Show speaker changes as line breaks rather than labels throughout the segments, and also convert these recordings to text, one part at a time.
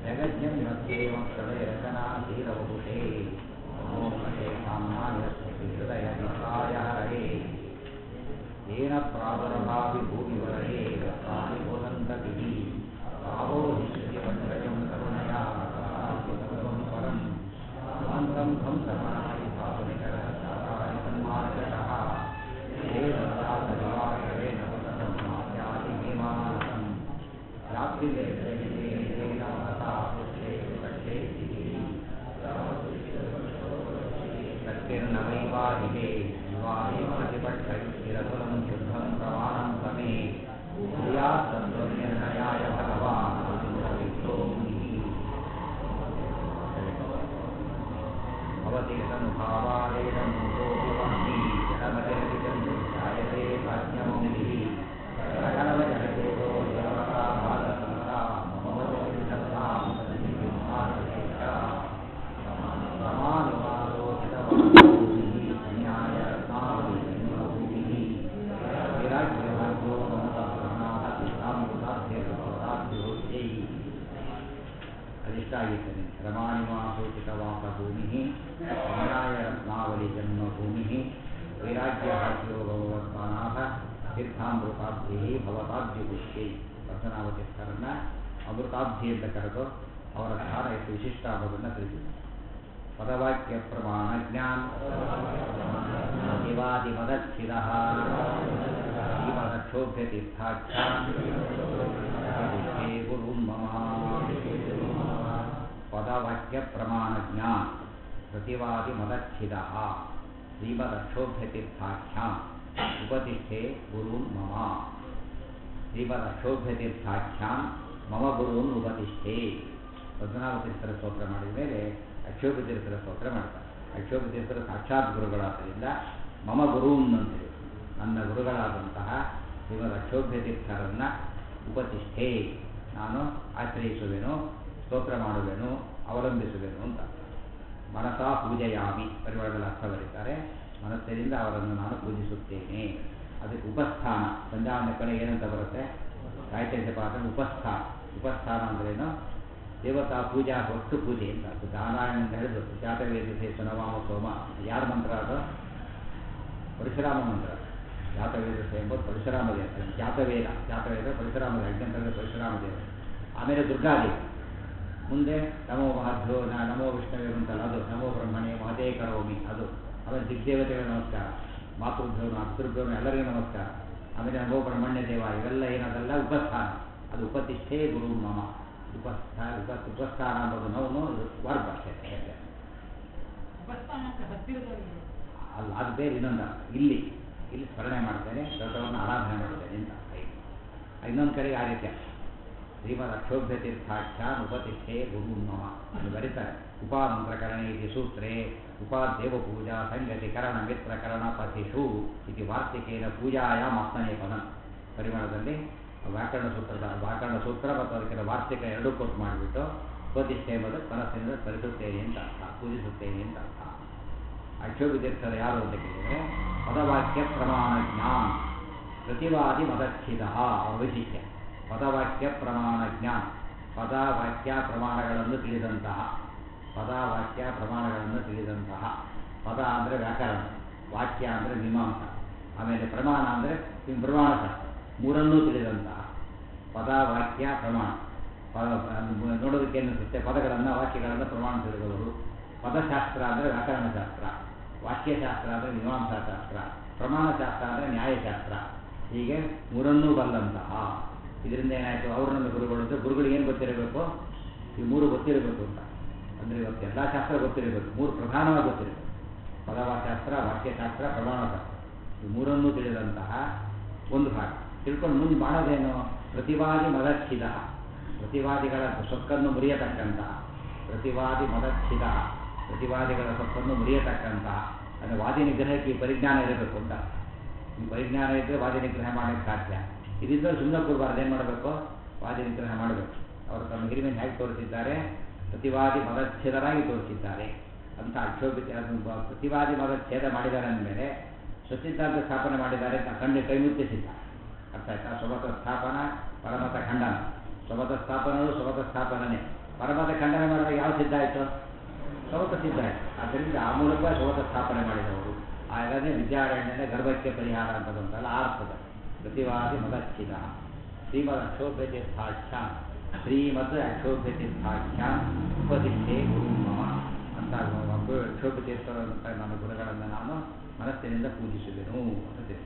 जगज्ञं मध्येवं हृदयरचनाशीलवपुषे नमोपते साम्नान्यस्मृति हृदयविकाय हरे येन प्रादुर्भावि भूमिवरये रत्नानि बोधन्ततिः भावोधिश्रियवन्द्रयं करुणया सर्वं परं मन्त्रं ध्वं समानाय साधुनिकरचाराय सन्मार्गतः हे दत्तासरिवाकरेण पुस्तकं मास्यादिमेमानसं प्राप्तिवेदयेन मनसा पुष्टे पुष्टे शक्तिर्नवैवाहिते शिवानि प्रतिपक्षैरतुलं शुद्धं प्रमाणं समे धिया तत्त्वनिर्णयाय भगवान् विष्णो भवति तनुभावादेन मूलोऽपि वाणी जडमतिर्विजन्त्यायते प्राज्ञमौलिः सकलवजगदेवो देवता भागसंसा ममो विदत्तां सन्निधिं ಅದಿಷ್ಟಾಗಿದ್ದೇನೆ ರಮಾಣಿಮಾಸೂಚಿತವಾಸಭೂಮಿ ನ್ಯಾಯ ರತ್ನಾವಲಿ ಜನ್ಮಭೂಮಿ ವೈರಾಗ್ಯ ಹಾಸ್ಯೋ ಭಗವತ್ಪಾನಾಥ ತೀರ್ಥಾಮೃತಾಬ್ಧಿ ಭವತಾಬ್ಧಿಪುಷ್ಟಿ ರಸನಾವತೀರ್ಥರನ್ನ ಅಮೃತಾಬ್ಧಿ ಅಂತ ಕರೆದು ಅವರ ಸ್ಥಾನ ಎಷ್ಟು ವಿಶಿಷ್ಟ ಅನ್ನೋದನ್ನು ತಿಳಿಸಿದೆ ಪದವಾಕ್ಯ ಪ್ರಮಾಣ ಜ್ಞಾನ ದಿವಾದಿಮದಚ್ಛಿದ ಶ್ರೀಮದಕ್ಷೋಭ್ಯತೀರ್ಥಾಖ್ಯಾನ್ ಗುರುನ್ ಮಮ ಪದವಾಕ್ಯ ಪ್ರಮಾಣ ಜ್ಞಾನ ಪ್ರತಿವಾದಿ ಮದಚ್ಛಿದ ಶ್ರೀಮದಕ್ಷೋಭ್ಯತೀರ್ಥಾಖ್ಯಾನ್ ಉಪತಿಷ್ಠೆ ಗುರುನ್ ಮಮ ಶ್ರೀಮದಕ್ಷೋಭ್ಯತೀರ್ಥಾಖ್ಯಾನ್ ಮಮ ಗುರುನ್ ಉಪತಿಷ್ಠೆ ಪದ್ಮನಾಭತೀರ್ಥರ ಸ್ತೋತ್ರ ಮಾಡಿದ ಮೇಲೆ ಅಕ್ಷೋಭತೀರ್ಥರ ಸ್ತೋತ್ರ ಮಾಡ್ತಾರೆ ಅಕ್ಷೋಭತೀರ್ಥರ ಸಾಕ್ಷಾತ್ ಗುರುಗಳಾದ್ದರಿಂದ ಮಮ ಗುರುನ್ ಅಂತೇಳಿ ನನ್ನ ಗುರುಗಳಾದಂತಹ ಶ್ರೀಮದ್ ಅಕ್ಷೋಭ್ಯತೀರ್ಥರನ್ನು ಉಪತಿಷ್ಠೆ ನಾನು ಆಶ್ರಯಿಸುವೆನು ಸ್ತೋತ್ರ ಮಾಡುವೆನು ಅವಲಂಬಿಸುವೆನು ಅಂತ ಮನಸಾ ಪೂಜೆಯಾಮಿ ಪರಿವಾರದಲ್ಲಿ ಅರ್ಥ ಬರೀತಾರೆ ಮನಸ್ಸಿನಿಂದ ಅವರನ್ನು ನಾನು ಪೂಜಿಸುತ್ತೇನೆ ಅದಕ್ಕೆ ಉಪಸ್ಥಾನ ಸಂಧ್ಯಾವನ ಕಡೆ ಏನಂತ ಬರುತ್ತೆ ಗಾಯತ್ರಿ ಜಪಾದ ಉಪಸ್ಥಾನ ಉಪಸ್ಥಾನ ಅಂದ್ರೇನು ದೇವತಾ ಪೂಜಾ ಒಟ್ಟು ಪೂಜೆ ಅಂತ ಅದು ನಾರಾಯಣನಿಂದ ಹಿಡಿದು ಜಾತವೇದ ಸುನವಾಮ ಸೋಮ ಯಾರ ಮಂತ್ರ ಅದು ಪರಶುರಾಮ ಮಂತ್ರ ಜಾತವೇದ ಎಂಬುದು ಪರಶುರಾಮ ದೇವ ಜಾತವೇದ ಜಾತವೇದ ಪರಶುರಾಮ ದೇವ ಯಜ್ಞಂತರದ ಪರಶುರಾಮ ದೇವ ಆಮೇಲೆ ದುರ್ಗಾದೇವಿ ಮುಂದೆ ನಮೋ ಮಹಾಧ್ವೋ ನಮೋ ವಿಷ್ಣುವೇ ಅಂತಲ್ಲ ಅದು ನಮೋ ಬ್ರಹ್ಮಣೆ ಮಹದೇ ಕರೋಮಿ ಅದು ಆಮೇಲೆ ದಿಗ್ದೇವತೆಗಳ ನಮಸ್ಕಾರ ಮಾತೃಭ್ಯೋ ಮಾತೃಭ್ಯೋ ಎಲ್ಲರಿಗೂ ನಮಸ್ಕಾರ ಆಮೇಲೆ ನಮೋ ಬ್ರಹ್ಮಣ್ಯ ದೇವ ಇವೆಲ್ಲ ಏನದಲ್ಲ ಉಪಸ್ಥಾನ ಅದು ಉಪತಿಷ್ಠೆ ಗುರು ಮಮ ಉಪಸ್ಥಾನ ಉಪ ಉಪಸ್ಥಾನ ಅನ್ನೋದು ನೋವು ವರ್ಗ ಅಷ್ಟೇ ಅಲ್ಲ ಅದು ಬೇರೆ ಇನ್ನೊಂದು ಇಲ್ಲಿ ಇಲ್ಲಿ ಸ್ಮರಣೆ ಮಾಡ್ತೇನೆ ದೊಡ್ಡವರನ್ನ ಆರಾಧನೆ ಮಾಡ್ತೇನೆ ಅಂತ ಇನ್ನೊಂದು ಕಡೆಗೆ ಆ ರೀತಿ ಶ್ರೀಮದ್ ಅಕ್ಷೋಭ್ಯ ತೀರ್ಥಾಖ್ಯಾನ್ ಉಪತಿಷ್ಠೆ ಗುರು ನಮ ಅಲ್ಲಿ ಬರೀತಾರೆ ಉಪಾಮಂತ್ರಕರಣ ಇತಿ ಸೂತ್ರೇ ಉಪಾದೇವ ಪೂಜಾ ಸಂಗತಿ ಕರಣ ಮಿತ್ರ ಕರಣ ಪತಿಷು ಇತಿ ವಾರ್ತಿಕೇನ ಪೂಜಾಯಾಮ್ ಆತ್ಮನೇ ಪದ ಪರಿಮಾಣದಲ್ಲಿ ವ್ಯಾಕರಣ ಸೂತ್ರದ ವ್ಯಾಕರಣ ಸೂತ್ರ ಮತ್ತು ಅದಕ್ಕೆ ವಾರ್ತಿಕ ಎರಡೂ ಕೊಟ್ಟು ಮಾಡಿಬಿಟ್ಟು ಉಪತಿಷ್ಠೆ ಎಂಬುದು ಮನಸ್ಸಿನಿಂದ ಸ್ಮರಿಸುತ್ತೇನೆ ಅಂತ ಅರ್ಥ ಪೂಜಿಸುತ್ತೇನೆ ಅಂತ ಅರ್ಥ ಅಕ್ಷೋಭ್ಯ ತೀರ್ಥರು ಯಾರು ಅಂತ ಕೇಳಿದರೆ ಪದವಾಕ್ಯ ಪ್ರಮಾಣ ಜ್ಞಾನ ಪ್ರತಿವಾದಿ ಮದಚ್ಛಿದ ಅವರ ವೈಶಿಷ್ಟ್ಯ ಪದವಾಕ್ಯ ಪ್ರಮಾಣ ಜ್ಞಾನ ಪದ ವಾಕ್ಯ ಪ್ರಮಾಣಗಳನ್ನು ತಿಳಿದಂತಹ ಪದ ವಾಕ್ಯ ಪ್ರಮಾಣಗಳನ್ನು ತಿಳಿದಂತಹ ಪದ ಅಂದರೆ ವ್ಯಾಕರಣ ವಾಕ್ಯ ಅಂದರೆ ಮೀಮಾಂಸ ಆಮೇಲೆ ಪ್ರಮಾಣ ಅಂದರೆ ಪ್ರಮಾಣಶಾಸ್ತ್ರ ಮೂರನ್ನೂ ತಿಳಿದಂತಹ ಪದ ವಾಕ್ಯ ಪ್ರಮಾಣ ಪದ ನೋಡೋದಕ್ಕೆ ಏನಿಸುತ್ತೆ ಪದಗಳನ್ನು ವಾಕ್ಯಗಳನ್ನು ಪ್ರಮಾಣ ತಿಳಿದವರು ಪದಶಾಸ್ತ್ರ ಅಂದರೆ ವ್ಯಾಕರಣಶಾಸ್ತ್ರ ವಾಕ್ಯಶಾಸ್ತ್ರ ಅಂದರೆ ಮೀಮಾಂಸಾಶಾಸ್ತ್ರ ಪ್ರಮಾಣಶಾಸ್ತ್ರ ಅಂದರೆ ನ್ಯಾಯಶಾಸ್ತ್ರ ಹೀಗೆ ಮೂರನ್ನೂ ಬಲ್ಲಂತಹ ಇದರಿಂದ ಏನಾಯಿತು ಅವರು ನಮ್ಮ ಗುರುಗಳು ಅಂದರೆ ಗುರುಗಳಿಗೆ ಏನು ಗೊತ್ತಿರಬೇಕು ಈ ಮೂರು ಗೊತ್ತಿರಬೇಕು ಅಂತ ಅಂದರೆ ಇವತ್ತು ಎಲ್ಲ ಶಾಸ್ತ್ರ ಗೊತ್ತಿರಬೇಕು ಮೂರು ಪ್ರಧಾನವಾಗಿ ಗೊತ್ತಿರಬೇಕು ಪದವಾಶಾಸ್ತ್ರ ವಾಕ್ಯಶಾಸ್ತ್ರ ಪ್ರಮಾಣಶಾಸ್ತ್ರ ಈ ಮೂರನ್ನೂ ತಿಳಿದಂತಹ ಒಂದು ಭಾಗ ತಿಳ್ಕೊಂಡು ಮುಂದೆ ಮಾಡೋದೇನು ಪ್ರತಿವಾದಿ ಮದಚ್ಛಿದ ಪ್ರತಿವಾದಿಗಳ ಸೊಕ್ಕನ್ನು ಮುರಿಯತಕ್ಕಂತಹ ಪ್ರತಿವಾದಿ ಮದಚ್ಛಿದ ಪ್ರತಿವಾದಿಗಳ ಸೊಕ್ಕನ್ನು ಮುರಿಯತಕ್ಕಂತಹ ಅಂದರೆ ವಾದಿ ನಿಗ್ರಹಕ್ಕೆ ಈ ಪರಿಜ್ಞಾನ ಇರಬೇಕು ಅಂತ ಈ ಪರಿಜ್ಞಾನ ಇದ್ದರೆ ವಾದಿ ನಿಗ್ರಹ ಮಾಡೋಕ್ಕೆ ಸಾಧ್ಯ ಇದರಿಂದ ಸುಮ್ಮನೆ ಕೂಡಬಾರ್ದು ಏನು ಮಾಡಬೇಕು ವಾದಿ ನಿಗ್ರಹ ಮಾಡಬೇಕು ಅವರು ತಮ್ಮ ಹಿರಿಮೆಯನ್ನು ಹೇಗೆ ತೋರಿಸಿದ್ದಾರೆ ಪ್ರತಿವಾದಿ ಮದಚ್ಛೇದರಾಗಿ ತೋರಿಸಿದ್ದಾರೆ ಅಂತ ಅಕ್ಷೋಭಿತ ಪ್ರತಿವಾದಿ ಮದಚ್ಛೇದ ಮಾಡಿದ್ದಾರೆ ಅಂದಮೇಲೆ ಸತ್ಯಸಿದ್ಧಾಂತ ಸ್ಥಾಪನೆ ಮಾಡಿದ್ದಾರೆ ಅಂತ ಕಂಡು ಕೈ ಮುಚ್ಚಿಸಿದ್ದ ಅರ್ಥ ಆಯ್ತಾ ಸ್ವಮತ ಸ್ಥಾಪನ ಪರಮತ ಖಂಡನ ಸ್ವಮತ ಸ್ಥಾಪನವು ಸ್ವಮತ ಸ್ಥಾಪನನೇ ಪರಮತ ಖಂಡನೆ ಮಾಡಿದಾಗ ಯಾವ ಸಿದ್ಧ ಆಯಿತು ಸೌತ ಸಿದ್ಧ ಆಯಿತು ಆದ್ದರಿಂದ ಆ ಮೂಲಕ ಸೌತ ಸ್ಥಾಪನೆ ಮಾಡಿದವರು ಹಾಗಾದರೆ ವಿದ್ಯಾರಣ್ಯನ ಗರ್ಭಕ್ಕೆ ಪರಿಹಾರ ಅಂತ ಬಂತಲ್ಲ ಆರ್ತದ ಪ್ರತಿವಾದಿ ಮದಚ್ಚಿದ ಶ್ರೀಮದ್ ಅಕ್ಷೋಭ್ಯ ತೀರ್ಥಾಖ್ಯಾನ್ ಶ್ರೀಮದ್ ಅಕ್ಷೋಭ್ಯ ತೀರ್ಥಾಖ್ಯಾನ್ ಉಪದಿಷ್ಟೇ ಗುರು ಮಮ ಅಂತ ಅಕ್ಷೋಭ್ಯ ತೀರ್ಥರಂತ ನನ್ನ ಗುರುಗಳನ್ನು ನಾನು ಮನಸ್ಸಿನಿಂದ ಪೂಜಿಸುವೆನು ಅಂತ ತಿಳಿಸಿ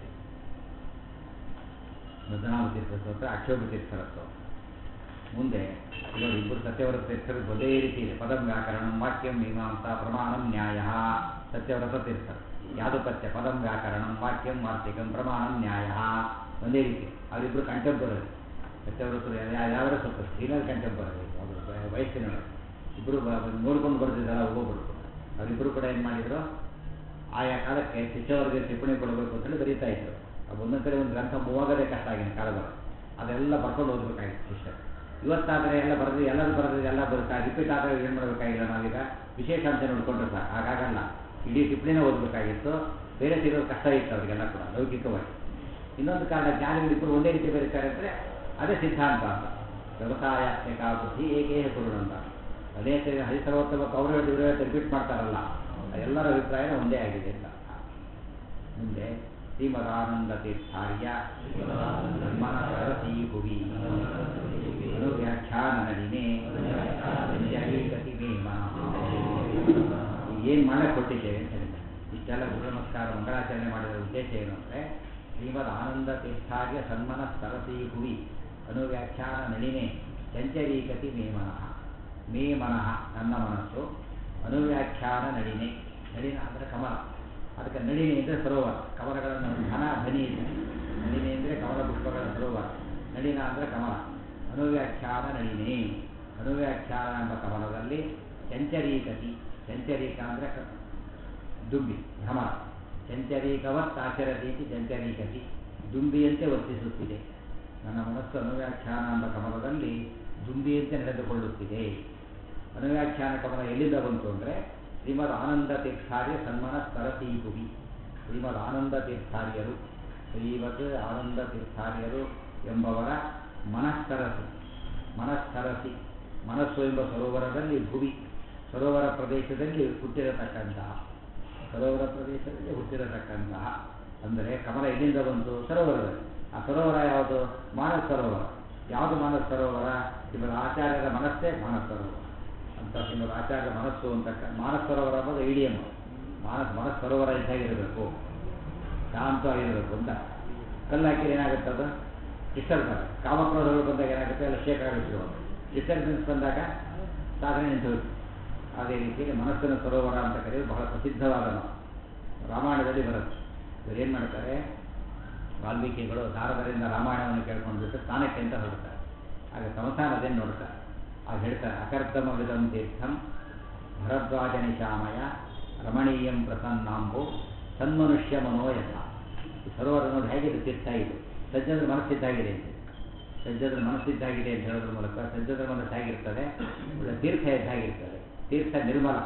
ಬದನಾಮ ತೀರ್ಥ ಸ್ತೋತ್ರ ಅಕ್ಷೋಭ ತೀರ್ಥರ ಸ್ತೋತ್ರ ಮುಂದೆ ಇವರು ಇಬ್ಬರು ಸತ್ಯವ್ರತ ತೀರ್ಥರು ಒಂದೇ ರೀತಿ ಇದೆ ಪದಂ ವ್ಯಾಕರಣ ವಾಕ್ಯಂ ಮೀಮಾಂಸ ಪ್ರಮಾಣಂ ನ್ಯಾಯ ಸತ್ಯವ್ರತ ತೀರ್ಥರು ಯಾವುದು ಪತ್ಯ ಪದಂ ವ್ಯಾಕರಣ ವಾಕ್ಯಂ ವಾರ್ತಿಕಂ ಪ್ರಮಾಣಂ ನ್ಯಾಯ ಒಂದೇ ರೀತಿ ಅವರಿಬ್ಬರು ಕಂಟೆಂಪರರಿ ಸತ್ಯವ್ರತರು ಯಾವ್ಯಾವ ಸ್ವಲ್ಪ ಸೀನಿಯರ್ ಕಂಟೆಂಪರರಿ ಅವರು ವಯಸ್ಸಿನವರು ಇಬ್ಬರು ನೋಡ್ಕೊಂಡು ಬರ್ತಿದ್ದಾರ ಒಬ್ಬೊಬ್ಬರು ಅವರಿಬ್ಬರು ಕೂಡ ಏನು ಮಾಡಿದ್ರು ಆಯಾ ಕಾಲಕ್ಕೆ ಶಿಷ್ಯವರ್ಗ ಟಿಪ್ಪಣಿ ಕೊಡಬೇಕು ಅಂತೇಳಿ ಬರೀತಾ ಇದ್ರು ಒಂದೊಂದು ಕಡೆ ಒಂದು ಗ್ರಂಥ ಮೂವಾಗದೇ ಕಷ್ಟ ಆಗಿನ ಕಾಲದಲ್ಲಿ ಅದೆಲ್ಲ ಬರ್ಕೊಂಡು ಓದಬೇಕಾಗಿತ್ತು ಶಿಷ್ಯರು ಇವತ್ತಾದರೆ ಎಲ್ಲ ಬರೆದು ಎಲ್ಲರೂ ಬರೆದು ಎಲ್ಲ ಬರುತ್ತಾ ರಿಪೀಟ್ ಆದರೆ ಏನು ಮಾಡಬೇಕಾಗಿಲ್ಲ ನಾವೀಗ ವಿಶೇಷ ಅಂತ ನೋಡ್ಕೊಂಡ್ರೆ ಸರ್ ಹಾಗಾಗಲ್ಲ ಇಡೀ ಟಿಪ್ಪಣಿನೇ ಓದಬೇಕಾಗಿತ್ತು ಬೇರೆ ಸಿಗೋದು ಕಷ್ಟ ಇತ್ತು ಅವರಿಗೆಲ್ಲ ಕೂಡ ಲೌಕಿಕವಾಗಿ ಇನ್ನೊಂದು ಕಾರಣ ಜ್ಞಾನಿಗಳಿಬ್ಬರು ಒಂದೇ ರೀತಿ ಬರೀತಾರೆ ಅಂದರೆ ಅದೇ ಸಿದ್ಧಾಂತ ಅಂತ ವ್ಯವಸಾಯಾತ್ಮಕ ಬುದ್ಧಿ ಏಕೇಹ ಕುರುಡು ಅಂತ ಅನೇಕ ಹರಿಸರ್ವೋತ್ತಮ ಅವರು ಇವರು ರಿಪೀಟ್ ಮಾಡ್ತಾರಲ್ಲ ಎಲ್ಲರ ಅಭಿಪ್ರಾಯ ಒಂದೇ ಆಗಿದೆ ಅಂತ ಮುಂದೆ ಶ್ರೀಮದಾನಂದ ತೀರ್ಥಾರ್ಯ ಮನ ಸರಸಿ ಹುವಿ ಅನುವ್ಯಾಖ್ಯಾನ ನಡಿನೆ ಗತಿ ಏನು ಮಾಡಕ್ಕೆ ಕೊಟ್ಟಿದ್ದೇವೆ ಅಂತ ಹೇಳಿದ್ದಾರೆ ಇಷ್ಟೆಲ್ಲ ಗುರು ನಮಸ್ಕಾರ ಮಂಗಳಾಚರಣೆ ಮಾಡಿದ ಉದ್ದೇಶ ಏನು ಅಂದರೆ ಶ್ರೀಮದ್ ಆನಂದ ತೀರ್ಥಾರ್ಯ ಸನ್ಮನ ಸರಸಿ ಹುವಿ ಅನುವ್ಯಾಖ್ಯಾನ ನಳಿನೆ ಚಂಚರೀಕತಿ ಮೇ ಮನಃ ಮೇ ಮನಃ ನನ್ನ ಮನಸ್ಸು ಅನುವ್ಯಾಖ್ಯಾನ ನಳಿನೆ ನಳಿನ ಅಂದರೆ ಕಮಲ ಅದಕ್ಕೆ ನಳಿನಿ ಅಂದರೆ ಸರೋವರ ಕಮಲಗಳನ್ನು ಘನ ಧನಿ ಇದೆ ನಳಿನಿ ಅಂದರೆ ಕಮಲ ಪುಷ್ಪಗಳ ಸರೋವರ ನಳಿನ ಅಂದರೆ ಕಮಲ ಅನುವ್ಯಾಖ್ಯಾನ ನಳಿನಿ ಅನುವ್ಯಾಖ್ಯಾನ ಎಂಬ ಕಮಲದಲ್ಲಿ ಚಂಚರೀಕತಿ ಚಂಚರೀಕ ಅಂದರೆ ದುಂಬಿ ಭ್ರಮರ ಚಂಚರೀಕವತ್ ಆಚರತೀತಿ ಚಂಚರೀಕತಿ ದುಂಬಿಯಂತೆ ವರ್ತಿಸುತ್ತಿದೆ ನನ್ನ ಮನಸ್ಸು ಅನುವ್ಯಾಖ್ಯಾನ ಎಂಬ ಕಮಲದಲ್ಲಿ ದುಂಬಿಯಂತೆ ನಡೆದುಕೊಳ್ಳುತ್ತಿದೆ ಅನುವ್ಯಾಖ್ಯಾನ ಕಮಲ ಎಲ್ಲಿಂದ ಬಂತು ಅಂದರೆ ಶ್ರೀಮದ್ ಆನಂದ ತೀರ್ಥಾರ್ಯ ಸನ್ಮನ ಸರಸಿ ಹುವಿ ಶ್ರೀಮದ್ ಆನಂದ ತೀರ್ಥಾರ್ಯರು ಶ್ರೀಮದ್ ಆನಂದ ತೀರ್ಥಾರ್ಯರು ಎಂಬವರ ಮನಸ್ಸರಸಿ ಮನಸ್ಸರಸಿ ಮನಸ್ಸು ಎಂಬ ಸರೋವರದಲ್ಲಿ ಭುವಿ ಸರೋವರ ಪ್ರದೇಶದಲ್ಲಿ ಹುಟ್ಟಿರತಕ್ಕಂತಹ ಸರೋವರ ಪ್ರದೇಶದಲ್ಲಿ ಹುಟ್ಟಿರತಕ್ಕಂತಹ ಅಂದರೆ ಕಮಲ ಎಲ್ಲಿಂದ ಬಂತು ಸರೋವರದಲ್ಲಿ ಆ ಸರೋವರ ಯಾವುದು ಮಾನಸ ಸರೋವರ ಯಾವುದು ಮಾನಸ ಸರೋವರ ಶ್ರೀಮದ್ ಆಚಾರ್ಯರ ಮನಸ್ಸೇ ಮಾನಸ ಸರೋವರ ಅಂತ ಶ್ರೀಮದ್ ಆಚಾರ್ಯ ಮನಸ್ಸು ಅಂತ ಮಾನಸ ಸರೋವರ ಅನ್ನೋದು ಇಡಿಯಮ್ಮ ಮಾನಸ ಮನಸ್ಸು ಸರೋವರ ಇದ್ದಾಗಿರಬೇಕು ಶಾಂತವಾಗಿರಬೇಕು ಅಂತ ಕಲ್ಲು ಹಾಕಿದ್ರೆ ಏನಾಗುತ್ತೆ ಅದು ಡಿಸ್ಟರ್ಬ್ ಕಾಮಕ್ರೋಧಗಳು ಬಂದಾಗ ಏನಾಗುತ್ತೆ ಎಲ್ಲ ಶೇಕ್ ಆಗುತ್ತೆ ಡಿಸ್ಟರ್ಬೆನ್ಸ್ ಬಂದಾಗ ಸಾಧನೆ ನಿಂತು ಅದೇ ರೀತಿಯಲ್ಲಿ ಮನಸ್ಸಿನ ಸರೋವರ ಅಂತ ಕರೆಯೋದು ಬಹಳ ಪ್ರಸಿದ್ಧವಾದ ಮಾತು ರಾಮಾಯಣದಲ್ಲಿ ಬರುತ್ತೆ ಇವರು ಏನು ಮಾಡ್ತಾರೆ ವಾಲ್ಮೀಕಿಗಳು ದಾರದರಿಂದ ರಾಮಾಯಣವನ್ನು ಕೇಳ್ಕೊಂಡ್ಬಿಟ್ಟು ಸ್ನಾನಕ್ಕೆ ಅಂತ ಹೊರಡ್ತಾರೆ ಆಗ ಸಂಸಾರದೇನು ನೋಡ್ತಾರೆ ಆಗ ಹೇಳ್ತಾರೆ ಅಕರ್ದಮವಿದಂ ತೀರ್ಥಂ ಭರದ್ವಾಜ ನಿಶಾಮಯ ರಮಣೀಯಂ ಪ್ರಸನ್ನಾಂಬು ಸನ್ಮನುಷ್ಯ ಮನೋಯಥ ಈ ಸರೋವರ ನೋಡಿ ಹೇಗಿದೆ ತೀರ್ಥ ಇದು ಸಜ್ಜನರ ಮನಸ್ಸಿದ್ದಾಗಿದೆ ಅಂತ ಸಜ್ಜನರ ಮನಸ್ಸಿದ್ದಾಗಿದೆ ಅಂತ ಹೇಳೋದ್ರ ಮೂಲಕ ಸಜ್ಜನರ ಮನಸ್ಸು ಹೇಗಿರ್ತದೆ ಒಳ್ಳೆ ತೀರ್ಥ ಇದ್ದಾಗಿರ್ತದೆ ತೀರ್ಥ ನಿರ್ಮಲ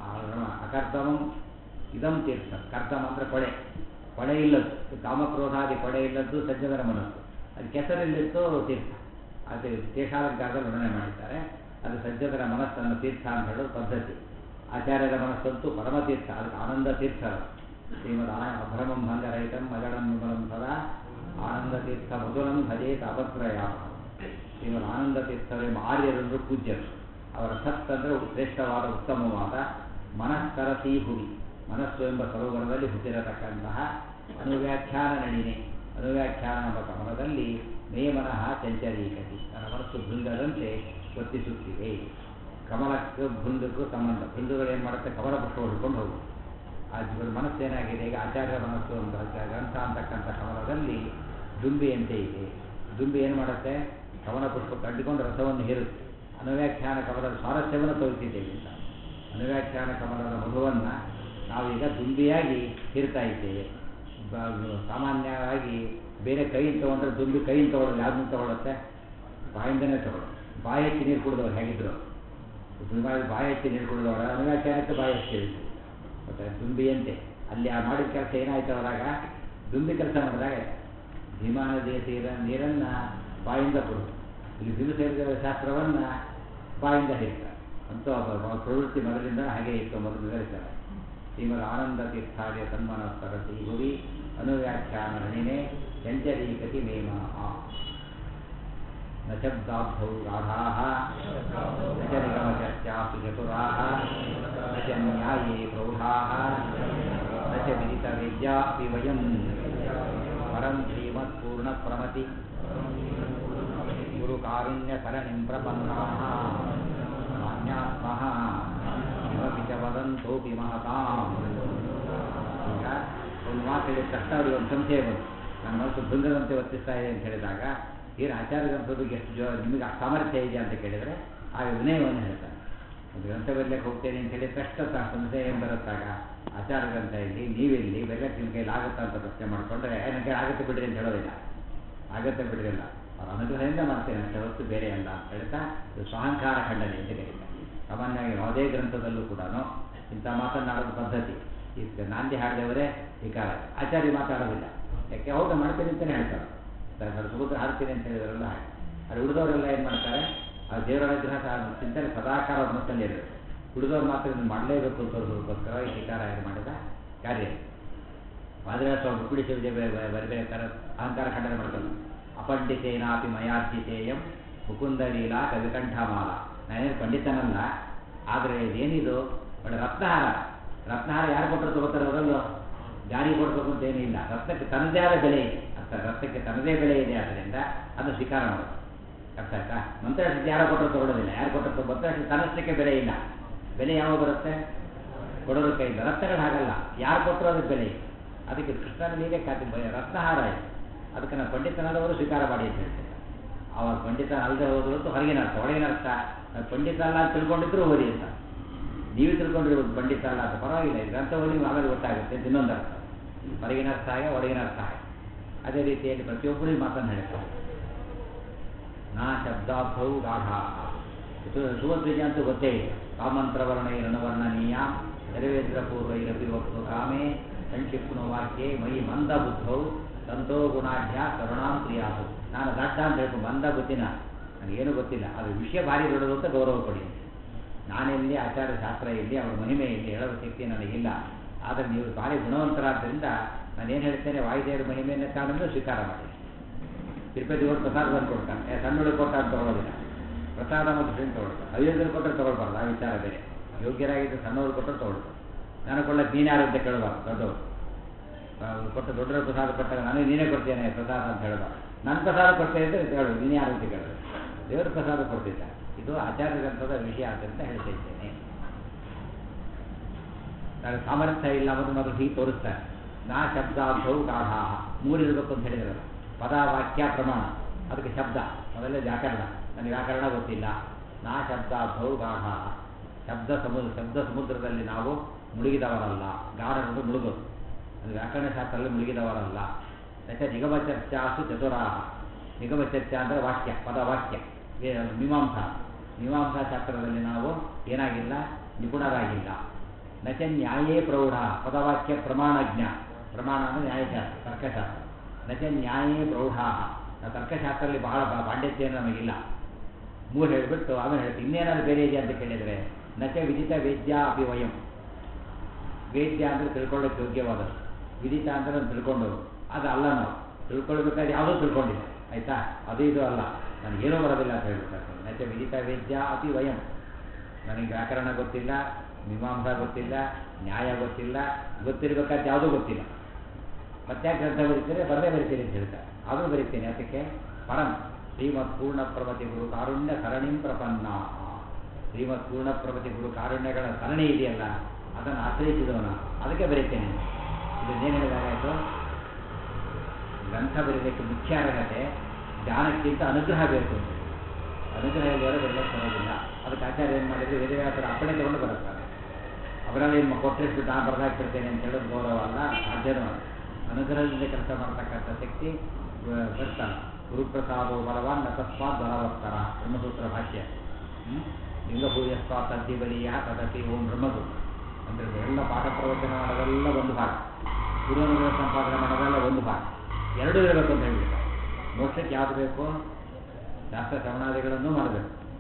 ಅಕರ್ದಮಂ ಇದಂ ತೀರ್ಥ ಕರ್ದಮ ಅಂದರೆ ಕೊಳೆ ಕೊಳೆ ಇಲ್ಲದ್ದು ಕಾಮಕ್ರೋಧಾದಿ ಕೊಳೆ ಇಲ್ಲದ್ದು ಸಜ್ಜನರ ಮನಸ್ಸು ಅದು ಕೆಸರಲ್ಲಿತ್ತು ತೀರ್ಥ ಅದು ದೇಶಾಲಂಕಾರದಲ್ಲಿ ವರ್ಣನೆ ಮಾಡಿದ್ದಾರೆ ಅದು ಸಜ್ಜನರ ಮನಸ್ಸನ್ನು ತೀರ್ಥ ಅಂತ ಹೇಳೋದು ಪದ್ಧತಿ ಆಚಾರ್ಯರ ಮನಸ್ಸಂತೂ ಪರಮತೀರ್ಥ ಅದಕ್ಕೆ ಆನಂದ ತೀರ್ಥ ಶ್ರೀಮದ್ ಅಭ್ರಮಂ ಭಂಗರಹಿತಂ ಅಜಡಂ ವಿಮಲಂ ಸದಾ ಆನಂದ ತೀರ್ಥ ಮಧುರಂ ಭಜೇತ ಅಪತ್ರಯಾಮ ಶ್ರೀಮದ್ ಆನಂದ ತೀರ್ಥರೆಂಬ ಆರ್ಯರೆಂದು ಪೂಜ್ಯರು ಅವರ ಸತ್ ಅಂದರೆ ಶ್ರೇಷ್ಠವಾದ ಉತ್ತಮವಾದ ಮನಸ್ಸರಸಿ ಹುಡಿ ಮನಸ್ಸು ಎಂಬ ಸರೋವರದಲ್ಲಿ ಹುಟ್ಟಿರತಕ್ಕಂತಹ ಅನುವ್ಯಾಖ್ಯಾನ ನಡಿನೆ ಅನುವ್ಯಾಖ್ಯಾನ ಎಂಬ ಕಮಲದಲ್ಲಿ ಮೇ ಮನಃ ಚಂಚಲೀಕತಿ ನನ್ನ ಮನಸ್ಸು ಭೃಂಗದಂತೆ ವರ್ತಿಸುತ್ತಿದೆ ಕಮಲಕ್ಕೂ ಭೃಂಗಕ್ಕೂ ಸಂಬಂಧ ಭೃಂಗಗಳು ಏನು ಮಾಡುತ್ತೆ ಕಮಲ ಪುಷ್ಪ ಹೊಡ್ಕೊಂಡು ಹೋಗುದು ಆ ಜೀವನ ಮನಸ್ಸೇನಾಗಿದೆ ಈಗ ಆಚಾರ್ಯ ಮನಸ್ಸು ಅಂತ ಗ್ರಂಥ ಅಂತಕ್ಕಂಥ ಕಮಲದಲ್ಲಿ ದುಂಬಿಯಂತೆ ಇದೆ ದುಂಬಿ ಏನು ಮಾಡುತ್ತೆ ಕಮಲ ಪುಷ್ಪ ಕಟ್ಟಿಕೊಂಡು ರಸವನ್ನು ಹೇರುತ್ತೆ ಅನುವ್ಯಾಖ್ಯಾನ ಕಮಲದ ಸ್ವಾರಸ್ಯವನ್ನು ತೋರಿಸಿದ್ದೇವೆ ಅಂತ ಅನುವ್ಯಾಖ್ಯಾನ ಕಮಲದ ಮಧುವನ್ನು ನಾವೀಗ ದುಂಬಿಯಾಗಿ ಹೀರ್ತಾ ಇದ್ದೇವೆ ಸಾಮಾನ್ಯವಾಗಿ ಬೇರೆ ಕೈಯಿಂದ ತೊಗೊಂಡ್ರೆ ದುಂಬಿ ಕೈಯಿಂದ ತೊಗೊಳ್ಳೋದು ಯಾವ್ದನ್ನ ತೊಗೊಳುತ್ತೆ ಬಾಯಿಂದನೇ ತೊಗೊಳ್ಳೋದು ಬಾಯಿ ಹೆಚ್ಚಿ ನೀರು ಕುಡಿದವ್ರು ಹೇಗಿದ್ರು ದುಂಬಾಗಿ ಬಾಯಿ ಹೆಚ್ಚಿ ನೀರು ಕುಡಿದವರ ಅನುವ್ಯಾಖ್ಯಾನಕ್ಕೆ ಬಾಯಿ ಹೆಚ್ಚಿ ಮತ್ತೆ ದುಂಬಿಯಂತೆ ಅಲ್ಲಿ ಆ ಮಾಡಿದ ಕೆಲಸ ಏನಾಯ್ತು ಅವರಾಗ ದುಂಬಿ ಕೆಲಸ ಮಾಡಿದಾಗ ಭೀಮಾ ನದಿಯ ತೀರ ನೀರನ್ನು ಬಾಯಿಂದ ಕೊಡು ಇಲ್ಲಿ ಬಿರು ಸೇರಿದ ಶಾಸ್ತ್ರವನ್ನು ಬಾಯಿಂದ ಹೇಳ್ತಾರೆ ಅಂತೂ ಅವರ ಪ್ರವೃತ್ತಿ ಮೊದಲಿಂದ ಹಾಗೆ ಇತ್ತು ಮೊದಲು ವಿವರಿಸ್ತಾರೆ ಶ್ರೀಮದ್ ಆನಂದ ತೀರ್ಥಾರ್ಯ ಸನ್ಮಾನ ಸರಸಿ ಹುರಿ ಅನುವ್ಯಾಖ್ಯಾನ ಋಣಿನೇ ಚಂಚಲೀಕತಿ ಮೇಮ ನ ಶಬ್ದಾಬ್ಧೌ ರಾಧಾಃ ನ ಚ ನಿಗಮಚರ್ಚಾಸು ಚತುರಾಃ ನ ಚ ನ್ಯಾಯೇ ಪ್ರೌಢಾಃ ನ ಚ ವಿದಿತವಿದ್ಯಾ ಅಪಿ ವಯಂ ಪರಂ ಶ್ರೀಮತ್ಪೂರ್ಣಪ್ರಮತಿ ಗುರುಕಾರುಣ್ಯಸರಣಿಂ ಪ್ರಪನ್ನಾಃ ಮಾನ್ಯಾತ್ಮಃ ಕಿಮಪಿ ಚ ವದಂತೋಪಿ ಮಹತಾಂ ಈಗ ಒಂದು ಮಾತು ಹೇಳಿದ ತಕ್ಷಣ ಅವ್ರಿಗೆ ಒಂದು ಸಂಶಯ ಬಂತು ನನ್ನ ಮನಸ್ಸು ಭೃಂಗದಂತೆ ವರ್ತಿಸ್ತಾ ಇದೆ ಅಂತ ಹೇಳಿದಾಗ ಏನು ಆಚಾರ್ಯ ಗ್ರಂಥದ ಬಗ್ಗೆ ಎಷ್ಟು ಜೋ ನಿಮಗೆ ಆ ಸಾಮರ್ಥ್ಯ ಇದೆ ಅಂತ ಕೇಳಿದರೆ ಆ ವಿನಯವನ್ನು ಹೇಳ್ತಾರೆ ಒಂದು ಗ್ರಂಥ ಬರಲಿಕ್ಕೆ ಹೋಗ್ತೇನೆ ಅಂತ ಹೇಳಿ ತಕ್ಷಣ ತ- ಸಂಶಯ ಏನು ಬರುತ್ತಾಗ ಆಚಾರ ಗ್ರಂಥ ಇಲ್ಲಿ ನೀವಿಲ್ಲಿ ಬೆಲ್ಲಕ್ಕೆ ನಿಮ್ಮ ಕೈಲಿ ಆಗುತ್ತಾ ಅಂತ ಪ್ರಶ್ನೆ ಮಾಡಿಕೊಂಡ್ರೆ ನನಗೆ ಆಗುತ್ತೆ ಬಿಡ್ರಿ ಅಂತ ಹೇಳೋದಿಲ್ಲ ಆಗತ್ತೆ ಬಿಡ್ರಿಲ್ಲ ಅವ್ರ ಅನುಗ್ರಹದಿಂದ ಮಾಡ್ತೇನೆ ಅಷ್ಟೇ ಹೊರತು ಬೇರೆ ಅಲ್ಲ ಅಂತ ಹೇಳ್ತಾ ಇದು ಸ್ವಹಂಕಾರ ಖಂಡನೆ ಅಂತ ಕರೀತಾರೆ ಸಾಮಾನ್ಯವಾಗಿ ಯಾವುದೇ ಗ್ರಂಥದಲ್ಲೂ ಕೂಡ ಇಂಥ ಮಾತನ್ನಾಡೋದು ಪದ್ಧತಿ ಈಗ ನಾಂದಿ ಹಾಡಿದವರೇ ವಿಕಾರ ಆಚಾರ್ಯ ಮಾತಾಡೋದಿಲ್ಲ ಯಾಕೆ ಹೌದು ಮಾಡ್ತೀನಿ ಅಂತಲೇ ಹೇಳ್ತಾರೆ ಸರ್ ಸುಭದ್ರ ಹಾಡ್ತೀನಿ ಅಂತ ಹೇಳಿದ್ರಲ್ಲ ಹಾಗೆ ಅದು ಉಳಿದವರೆಲ್ಲ ಏನು ಮಾಡ್ತಾರೆ ಆ ದೇವರ ಅನುಗ್ರಹ ಸ- ಚಿಂತನೆ ಸದಾಕಾಲ ಅವ್ರ ಮನಸ್ಸಲ್ಲಿ ಇರುತ್ತೆ ಉಳಿದವ್ರು ಮಾತ್ರ ಇದನ್ನು ಮಾಡಲೇಬೇಕು ಅಂತ ತೋರಿಸೋದಕ್ಕೋಸ್ಕರ ಈ ಶಿಕಾರ ಏನು ಮಾಡಿದ ಕಾರ್ಯ ಆದರೆ ಸ್ವಲ್ಪ ಕುಡಿಸಿ ಬರಬೇಕಾದ್ರೆ ಅಹಂಕಾರ ಖಂಡನೆ ಮಾಡ್ತಾರೆ ಅಪಂಡಿತೇನಾಪಿ ಮಯಾರ್ಜಿತೇಯಂ ಮುಕುಂದ ಲೀಲಾ ಕವಿಕಂಠಮಾಲ ನಾನೇನು ಪಂಡಿತನಲ್ಲ ಆದರೆ ಇದೇನಿದು ಒಳ್ಳೆ ರತ್ನಹಾರ ರತ್ನಹಾರ ಯಾರು ಕೊಟ್ಟರು ತಗೋತಾರೆ ಅವರಲ್ಲೂ ಗಾಡಿ ಕೊಡ್ಬೇಕು ಅಂತ ಏನಿಲ್ಲ ರತ್ನಕ್ಕೆ ತನ್ನದೇ ಆದ ಬೆಲೆ ಇದೆ ಅರ್ಥ ರತ್ನಕ್ಕೆ ತನ್ನದೇ ಬೆಲೆ ಇದೆ ಆದ್ದರಿಂದ ಅದು ಸ್ವೀಕಾರ ಮಾಡೋದು ಅರ್ಥ ಆಯ್ತಾ ಮಂತ್ರಾಕ್ಷತೆ ಯಾರೋ ಕೊಟ್ಟರು ತಗೊಳ್ಳೋದಿಲ್ಲ ಯಾರು ಕೊಟ್ಟರು ಮಂತ್ರಾಕ್ಷತೆ ತನ್ನಷ್ಟಕ್ಕೆ ಬೆಲೆ ಇಲ್ಲ ಬೆಲೆ ಯಾವಾಗ ಬರುತ್ತೆ ಕೊಡೋದ್ರ ಕೈಯಿಂದ ರತ್ನಗಳು ಹಾಗಲ್ಲ ಯಾರು ಕೊಟ್ಟರು ಅದಕ್ಕೆ ಬೆಲೆ ಇದೆ ಅದಕ್ಕೆ ಕೃಷ್ಣನ ನೀರೇ ಖಾತೆ ಬ- ರತ್ನಹಾರ ಇದೆ ಅದಕ್ಕೆ ನಾವು ಪಂಡಿತನಾದವರು ಸ್ವೀಕಾರ ಮಾಡಿ ಅಂತ ಹೇಳ್ತಾರೆ ಅವಾಗ ಪಂಡಿತ ಅಲ್ಲದೆ ಹೋದ್ರು ಅಂತ ಹೊರಗಿನ ಅರ್ಥ ಒಳಗಿನ ಅರ್ಥ ನಾನು ಪಂಡಿತ ಅಲ್ಲ ಅಂತ ತಿಳ್ಕೊಂಡಿದ್ರು ಓದಿ ಅಂತ ನೀವು ತಿಳ್ಕೊಂಡಿರ್ಬೋದು ಪಂಡಿತ ಅಲ್ಲ ಅಂತ ಪರವಾಗಿಲ್ಲ ಈ ಗ್ರಂಥ ಓದಿ ನಿಮ್ಗೆ ಆಮೇಲೆ ಗೊತ್ತಾಗುತ್ತೆ ಅಂತ ಇನ್ನೊಂದು ಅರ್ಥ ಹೊರಗಿನ ಅರ್ಥ ಹಾಗೆ ಒಳಗಿನ ಅರ್ಥ ಹಾಗೆ ಅದೇ ರೀತಿಯಲ್ಲಿ ಪ್ರತಿಯೊಬ್ಬರಿಗೂ ಮಾತನ್ನು ಹೇಳ್ತಾರೆ ನಾ ಶಬ್ದಾರ್ಥೌ ಗಾಢ ಸುಭದ್ರಿಜ ಅಂತೂ ಗೊತ್ತೇ ಇದೆ ಕಾಮಂತ್ರವರ್ಣೈ ರಣವರ್ಣನೀಯ ಸರ್ವೇಂದ್ರ ಪೂರ್ವೈರಪಿ ವಕ್ತು ಕಾಮೆ ಸಂಕ್ಷಿಪ್ನು ವಾಕ್ಯೆ ಮೈ ಮಂದ ಬುದ್ಧೌ ಸಂತೋ ಗುಣಾಢ್ಯ ಕರುಣಾಂ ಪ್ರಿಯಾಸು ನಾನು ದಡ್ಡ ಅಂತ ಹೇಳ್ಕೊಂಡು ಮಂದ ಬುದ್ಧಿನ ನನಗೇನು ಗೊತ್ತಿಲ್ಲ ಅದು ವಿಷಯ ಭಾರಿ ದೊಡ್ಡದು ಅಂತ ಗೌರವ ಕೊಡಿ ನಾನೆಲ್ಲಿ ಆಚಾರ್ಯ ಶಾಸ್ತ್ರ ಇಲ್ಲಿ ಅವರ ಮಹಿಮೆ ಇಲ್ಲಿ ಹೇಳೋ ಶಕ್ತಿ ನನಗಿಲ್ಲ ಆದರೆ ನೀವು ಭಾರಿ ಗುಣವಂತರಾದ್ದರಿಂದ ನಾನೇನು ಹೇಳ್ತೇನೆ ವಾಯುದೇವರ ಮಹಿಮೆಯನ್ನು ಕಾರಣದಿಂದ ಸ್ವೀಕಾರ ಮಾಡಿ ತಿರುಪತಿ ಹೋಗಿ ಪ್ರಸಾದ ಬಂದು ಕೊಡ್ತಾನೆ ಏ ಸಣ್ಣುಳಿಗೆ ಕೊಟ್ಟ ಅಂತ ತಗೊಳ್ಳೋದಿಲ್ಲ ಪ್ರಸಾದ ಮತ್ತು ಡ್ರಿಂಕ್ ತಗೊಳ್ತಾರೆ ಅಯೋಗ್ಯರು ಕೊಟ್ಟರೆ ತಗೊಳ್ಬಾರ್ದು ಆ ವಿಚಾರ ಬೇರೆ ಯೋಗ್ಯರಾಗಿದ್ದು ಸಣ್ಣವರು ಕೊಟ್ಟರೆ ತಗೊಳ್ತಾರೆ ನನಗೆ ಕೊಳ್ಳಕ್ಕೆ ನೀನು ಯಾರು ಅಂತ ಕೇಳಬಾರ್ದು ದೊಡ್ಡವರು ಆ, ಕೊಟ್ಟ ದೊಡ್ಡರ ಪ್ರಸಾದ ಕೊಟ್ಟಾಗ ನನಗೆ ನೀನೇ ಕೊಡ್ತೇನೆ ಪ್ರಸಾದ ಅಂತ ಹೇಳಬಾರ್ದು ನನ್ನ ಪ್ರಸಾದ ಕೊಡ್ತೇನೆ ಅಂತ ಹೇಳು ನೀನು ಯಾರು ಅಂತ ಕೇಳೋದು ದೇವರ ಪ್ರಸಾದ ಕೊಡ್ತಿದ್ದ ಇದು ಆಚಾರ್ಯ ಗ್ರಂಥದ ವಿಷಯ ಅಂತ ಹೇಳ್ತಾ ಇದ್ದೇನೆ ನನಗೆ ಸಾಮರ್ಥ್ಯ ಇಲ್ಲ ಅನ್ನೋದು ಮೊದಲು ಹೀಗೆ ತೋರಿಸ್ತಾರೆ ನಾ ಶಬ್ದಾರ್ಥವು ಗಾಢಾಹ ಮೂರಿರಬೇಕು ಅಂತ ಹೇಳಿದ್ರಲ್ಲ ಪದ ವಾಕ್ಯ ಪ್ರಮಾಣ ಅದಕ್ಕೆ ಶಬ್ದ ಮೊದಲೇ ವ್ಯಾಕರಣ ನನಗೆ ವ್ಯಾಕರಣ ಗೊತ್ತಿಲ್ಲ ನಾ ಶಬ್ದಾರ್ಥವು ಗಾಢಾಹ ಶಬ್ದ ಸಮುದ್ರ ಶಬ್ದ ಸಮುದ್ರದಲ್ಲಿ ನಾವು ಮುಳುಗಿದವರಲ್ಲ ಗಾಢ ಅನ್ನೋದು ಮುಳುಗೋದು ಅದು ವ್ಯಾಕರಣ ಶಾಸ್ತ್ರದಲ್ಲಿ ಮುಳುಗಿದವರಲ್ಲ ಯಾಕೆ ನಿಗಮ ಚರ್ಚಾಸು ಚತುರಾಹ ನಿಗಮ ಚರ್ಚಾ ಅಂದರೆ ವಾಕ್ಯ ಪದ ವಾಕ್ಯ ಏ- ಅದು ಮೀಮಾಂಸಾ ಮೀಮಾಂಸಾ ಶಾಸ್ತ್ರದಲ್ಲಿ ನಾವು ಏನಾಗಿಲ್ಲ ನಿಪುಣರಾಗಿಲ್ಲ ನಚ ನ್ಯಾಯೇ ಪ್ರೌಢ ಪದವಾಕ್ಯ ಪ್ರಮಾಣಜ್ಞ ಪ್ರಮಾಣ ಅಂದರೆ ನ್ಯಾಯಶಾಸ್ತ್ರ ತರ್ಕಶಾಸ್ತ್ರ ನಚ ನ್ಯಾಯೇ ಪ್ರೌಢ ನಾವು ತರ್ಕಶಾಸ್ತ್ರದಲ್ಲಿ ಬಹಳ ಬಾ- ಪಾಂಡಿತ್ಯ ನಮಗಿಲ್ಲ ಮೂರು ಹೇಳಿಬಿಟ್ಟು ಆಮೇಲೆ ಹೇಳ್ತೀವಿ ಇನ್ನೇನಾದ್ರು ಬೇರೆ ಇದೆ ಅಂತ ಕೇಳಿದರೆ ನಚ ವಿದಿತ ವೇದ್ಯ ಅಪಿ ವಯಂ ವೇದ್ಯ ಅಂದರೆ ತಿಳ್ಕೊಳ್ಳೋಕೆ ಯೋಗ್ಯವಾದದ್ದು ವಿದಿತ ಅಂದರೆ ಒಂದು ತಿಳ್ಕೊಂಡವರು ಅದು ಅಲ್ಲ ನಾವು ತಿಳ್ಕೊಳ್ಬೇಕಾದ್ರೆ ಯಾವುದೂ ತಿಳ್ಕೊಂಡಿಲ್ಲ ಆಯಿತಾ ಅದು ಇದು ಅಲ್ಲ ನನಗೇನೂ ಬರೋದಿಲ್ಲ ಅಂತ ಹೇಳ್ಬಿಡ್ತಾರೆ ನಚ ವಿದಿತ ವೇದ್ಯ ಅತಿ ವಯಂ ನನಗೆ ವ್ಯಾಕರಣ ಗೊತ್ತಿಲ್ಲ ಮೀಮಾಂಸಾ ಗೊತ್ತಿಲ್ಲ ನ್ಯಾಯ ಗೊತ್ತಿಲ್ಲ ಗೊತ್ತಿರಬೇಕಾದ್ರೆ ಯಾವುದೂ ಗೊತ್ತಿಲ್ಲ ಮತ್ತೆ ಗ್ರಂಥ ಬರೀತೀರಿ ಬರದೇ ಬರೀತೀರಿ ಅಂತ ಹೇಳ್ತಾರೆ ಆದರೂ ಬರೀತೀನಿ ಅದಕ್ಕೆ ಪರಂ ಶ್ರೀಮತ್ ಪೂರ್ಣ ಪ್ರಮತಿ ಗುರು ಕಾರುಣ್ಯ ಸರಣಿಂ ಪ್ರಪನ್ನ ಶ್ರೀಮತ್ ಪೂರ್ಣ ಪ್ರಮತಿ ಗುರು ಕಾರುಣ್ಯಗಳ ಸರಣಿ ಇದೆಯಲ್ಲ ಅದನ್ನು ಆಶ್ರಯಿಸಿದವನ ಅದಕ್ಕೆ ಬರೀತೇನೆ ಇದನ್ನೇನು ಹೇಳಿದಾಗಾಯಿತು ಗ್ರಂಥ ಬರೀಲಿಕ್ಕೆ ಮುಖ್ಯ ಅರ್ಹತೆ ಜ್ಞಾನಕ್ಕಿಂತ ಅನುಗ್ರಹ ಬೇಕು ಅಂತ ಅನುಗ್ರಹ ಇಲ್ಲವರೆ ಬರಲಿಕ್ಕೆ ಬರೋದಿಲ್ಲ ಅದಕ್ಕೆ ಆಚಾರ್ಯ ಏನು ಮಾಡಿದ್ರು ವೇದವ್ಯಾಸರ ಅಪ್ಪಣೆ ತಗೊಂಡು ಬರುತ್ತಾರೆ ಅವರಲ್ಲಿ ನಿಮ್ಮ ಕೊಟ್ಟರಿಸ್ಬಿಟ್ಟು ನಾನು ಬರೆದಾಕ್ಬಿಡ್ತೇನೆ ಅಂತ ಹೇಳೋದು ಗೌರವ ಅಲ್ಲ ಸಾಧ್ಯನೂ ಅಲ್ಲ ಅನುಗ್ರಹದಿಂದ ಕೆಲಸ ಮಾಡ್ತಕ್ಕಂಥ ಶಕ್ತಿ ವ- ಬರ್ತಾನೆ ಗುರುಪ್ರಸಾದೋ ಬಲವಾನ್ ನ ತಸ್ಮಾತ್ ಬಲವತ್ತರ ಬ್ರಹ್ಮಸೂತ್ರ ಭಾಷ್ಯ ಹ್ಮ್? ಲಿಂಗಭೂಯಸ್ವ ತದ್ದಿ ಬಲಿಯ ತದಪಿ ಓಂ ಬ್ರಹ್ಮಸೂತ್ರ ಅಂದರೆ ಎಲ್ಲ ಪಾಠ ಪ್ರವಚನ ಮಾಡೋದೆಲ್ಲ ಒಂದು ಭಾಗ ಗುರುವನುಗ್ರಹ ಸಂಪಾದನೆ ಮಾಡೋದೆಲ್ಲ ಒಂದು ಭಾಗ ಎರಡೂ ಇರಬೇಕು ಅಂತ ಹೇಳ್ಬಿಡ್ತಾರೆ ಮೋಕ್ಷಕ್ಕೆ ಯಾವುದು ಬೇಕು ಶಾಸ್ತ್ರ ಶ್ರವಣಾದಿಗಳನ್ನು ಮಾಡಬೇಕು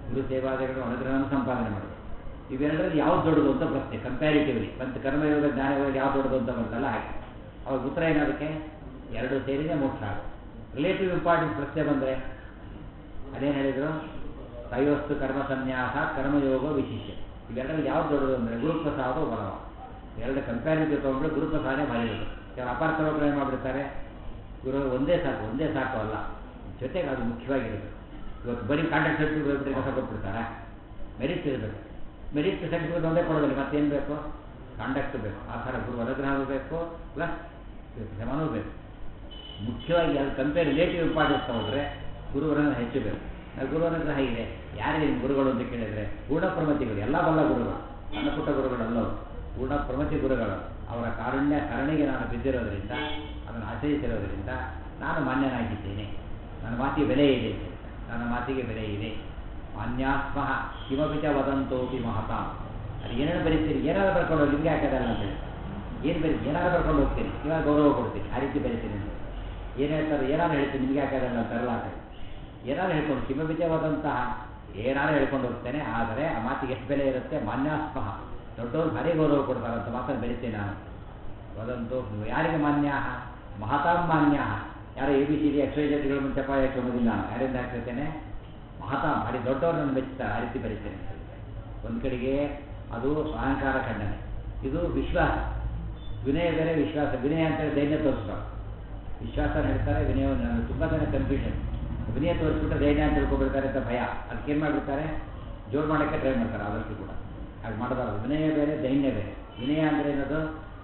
ಗುರು ಸೇವಾದಿಗಳು ಅನುಗ್ರಹವನ್ನು ಸಂಪಾದನೆ ಮಾಡೋದು ಇವೆರಡರಲ್ಲಿ ಯಾವ್ದು ದೊಡ್ಡದು ಅಂತ ಪ್ರಶ್ನೆ ಕಂಪ್ಯಾರಿಟಿವ್ಲಿ ಮತ್ತು ಕರ್ಮಯೋಗ ಜ್ಞಾನಯೋಗ ಯಾವ್ದು ದೊಡ್ಡದು ಅಂತ ಬಂತಲ್ಲ ಹಾಗೆ ಅವಾಗ ಉತ್ತರ ಏನದಕ್ಕೆ ಎರಡು ಸೇರಿದೆ ಮೋಕ್ಷ ರಿಲೇಟಿವ್ ಇಂಪಾರ್ಟೆನ್ಸ್ ಪ್ರಶ್ನೆ ಬಂದರೆ ಅದೇನು ಹೇಳಿದರು ತಯೋಸ್ತು ಕರ್ಮ ಸನ್ಯಾಸ ಕರ್ಮಯೋಗ ವಿಶಿಷ್ಯ ಇವೆರಡರಲ್ಲಿ ಯಾವ್ದು ದೊಡ್ಡದು ಅಂದರೆ ಗುರುಪ್ರಸಾದ ಬಲವ ಎರಡು ಕಂಪ್ಯಾರಿಟಿವ್ ತೊಗೊಂಡ್ರೆ ಗುರುಪ್ರಸಾದನೇ ಭಾರಿ ದೊಡ್ಡದು ಕೆಲವು ಅಪಾರ್ಥಗಳು ಏನು ಮಾಡಿಬಿಡ್ತಾರೆ ಗುರು ಒಂದೇ ಸಾಕು ಒಂದೇ ಸಾಕು ಅಲ್ಲ ಜೊತೆಗೆ ಅದು ಮುಖ್ಯವಾಗಿರುತ್ತೆ ಇವತ್ತು ಬರೀ ಕಾಂಟ್ಯಾಕ್ಟ್ ಸರ್ಟಿಫಿಕೇಟ್ ಹೋಗ್ಬಿಟ್ಟು ಕಸ ಕೊಟ್ಬಿಡ್ತಾರೆ ಮೆರಿಟ್ ಇರಬೇಕು ಮೆರಿಟ್ ಸರ್ಟಿಫಿಕೇಟ್ ಒಂದೇ ಕೊಡೋದಿಲ್ಲ ಮತ್ತೇನು ಬೇಕು ಕಾಂಡಕ್ಟ್ ಬೇಕು ಆ ಥರ ಗುರು ಅನುಗ್ರಹವೂ ಬೇಕು ಪ್ಲಸ್ ಶ್ರಮನೂ ಬೇಕು ಮುಖ್ಯವಾಗಿ ಅದು ಕಂಪೇರ್ ರಿಲೇಟಿವ್ ಇಂಪಾರ್ಟೆನ್ಸ್ ತಗೊಂಡ್ರೆ ಗುರುವರನ್ನು ಹೆಚ್ಚು ಬೇಕು ನಾವು ಗುರು ಅನುಗ್ರಹ ಇದೆ ಯಾರೇ ನಿಮ್ಮ ಗುರುಗಳು ಅಂತ ಕೇಳಿದರೆ ಪೂರ್ಣಪ್ರಮತಿಗಳು ಎಲ್ಲ ಬಲ್ಲ ಗುರುಗಳು ಸಣ್ಣ ಪುಟ್ಟ ಗುರುಗಳಲ್ಲವು ಪೂರ್ಣಪ್ರಮತಿ ಗುರುಗಳು ಅವರ ಕಾರುಣ್ಯ ಕರುಣೆಗೆ ನಾನು ಬಿದ್ದಿರೋದರಿಂದ ಅದನ್ನು ಆಚರಿಸಿರೋದರಿಂದ ನಾನು ಮಾನ್ಯನಾಗಿದ್ದೇನೆ ನನ್ನ ಮಾತಿಗೆ ಬೆಲೆ ಇದೆ ಅಂತ ಹೇಳ್ತಾರೆ. ನನ್ನ ಮಾತಿಗೆ ಬೆಲೆ ಇದೆ ಮಾನ್ಯಾಸ್ಮಃ ಕಿಮಪಿಚ ವದಂತೋಪಿ ಮಹತಾಂ ಅದು ಏನೇನು ಬರೀತೀರಿ ಏನಾದ್ರು ಬರ್ಕೊಂಡು ಹೋಗಿ ನಿಮಗೆ ಹಾಕೋದಲ್ಲ ಅಂತ ಹೇಳ್ತಾರೆ ಏನು ಬರೀ ಏನಾದ್ರು ಬರ್ಕೊಂಡು ಹೋಗ್ತೀನಿ ಇವಾಗ ಗೌರವ ಕೊಡ್ತೀನಿ ಆ ರೀತಿ ಬರೀತೀನಿ ಅಂತ ಏನು ಹೇಳ್ತಾರೆ ಏನಾದ್ರು ಹೇಳ್ತೀನಿ ನಿಮಗೆ ಹಾಕೋದಲ್ಲ ಅಂತಾರಲ್ಲ ಆ ಕಡೆ ಏನಾದ್ರು ಹೇಳ್ಕೊಂಡು ಕಿಮಪಿಚವಾದಂತಹ ಏನಾದ್ರು ಹೇಳ್ಕೊಂಡು ಹೋಗ್ತೇನೆ ಆದರೆ ಆ ಮಾತಿಗೆ ಎಷ್ಟು ಬೆಲೆ ಇರುತ್ತೆ ಮಾನ್ಯಾಸ್ಮಃ ದೊಡ್ಡವರು ಭಾರಿ ಗೌರವ ಕೊಡ್ತಾರೆ ಅಂತ ಮಾತನ್ನು ಬೆಳಿತೇನೆ ನಾನು ವದಂತು ಯಾರಿಗೆ ಮಾನ್ಯ ಮಹತಾಂ ಮಾನ್ಯ ಯಾರು A B C D X Y ಜೆಡ್ಗಳು ಮುಂಚೆ ಪಾಯ ಅನ್ನೋದಿಲ್ಲ ನಾನು ಯಾರಿಂದ ಹಾಕಿರ್ತೇನೆ ಮಹತಾಂ ಭಾರಿ ದೊಡ್ಡವರು ನನ್ನ ಮೆಚ್ಚುತ್ತಾರೆ ಆ ರೀತಿ ಬರೀತೇನೆ ಒಂದು ಕಡೆಗೆ ಅದು ಅಹಂಕಾರ ಖಂಡನೆ ಇದು ವಿಶ್ವಾಸ ವಿನಯ ಬೇರೆ ವಿಶ್ವಾಸ ವಿನಯ ಅಂತೇಳಿ ದೈನ್ಯ ತೋರಿಸ್ತಾರೆ ವಿಶ್ವಾಸ ಹೇಳ್ತಾರೆ ವಿನಯವನ್ನು ನಾನು ತುಂಬ ಜನ ಕನ್ಫ್ಯೂಷನ್ ವಿನಯ ತೋರಿಸ್ಬಿಟ್ರೆ ಧೈರ್ಯ ಅಂತ ತಿಳ್ಕೊಬಿಡ್ತಾರೆ ಅಂತ ಭಯ ಅದಕ್ಕೆ ಏನು ಮಾಡಿಬಿಡ್ತಾರೆ ಜೋರು ಮಾಡೋಕ್ಕೆ ಟ್ರೈ ಮಾಡ್ತಾರೆ ಆದಷ್ಟು ಕೂಡ ಹಾಗೆ ಮಾಡಬಾರ್ದು ವಿನಯ ಬೇರೆ ದೈನ್ಯ ಬೇರೆ ವಿನಯ ಅಂದರೆ ಏನದು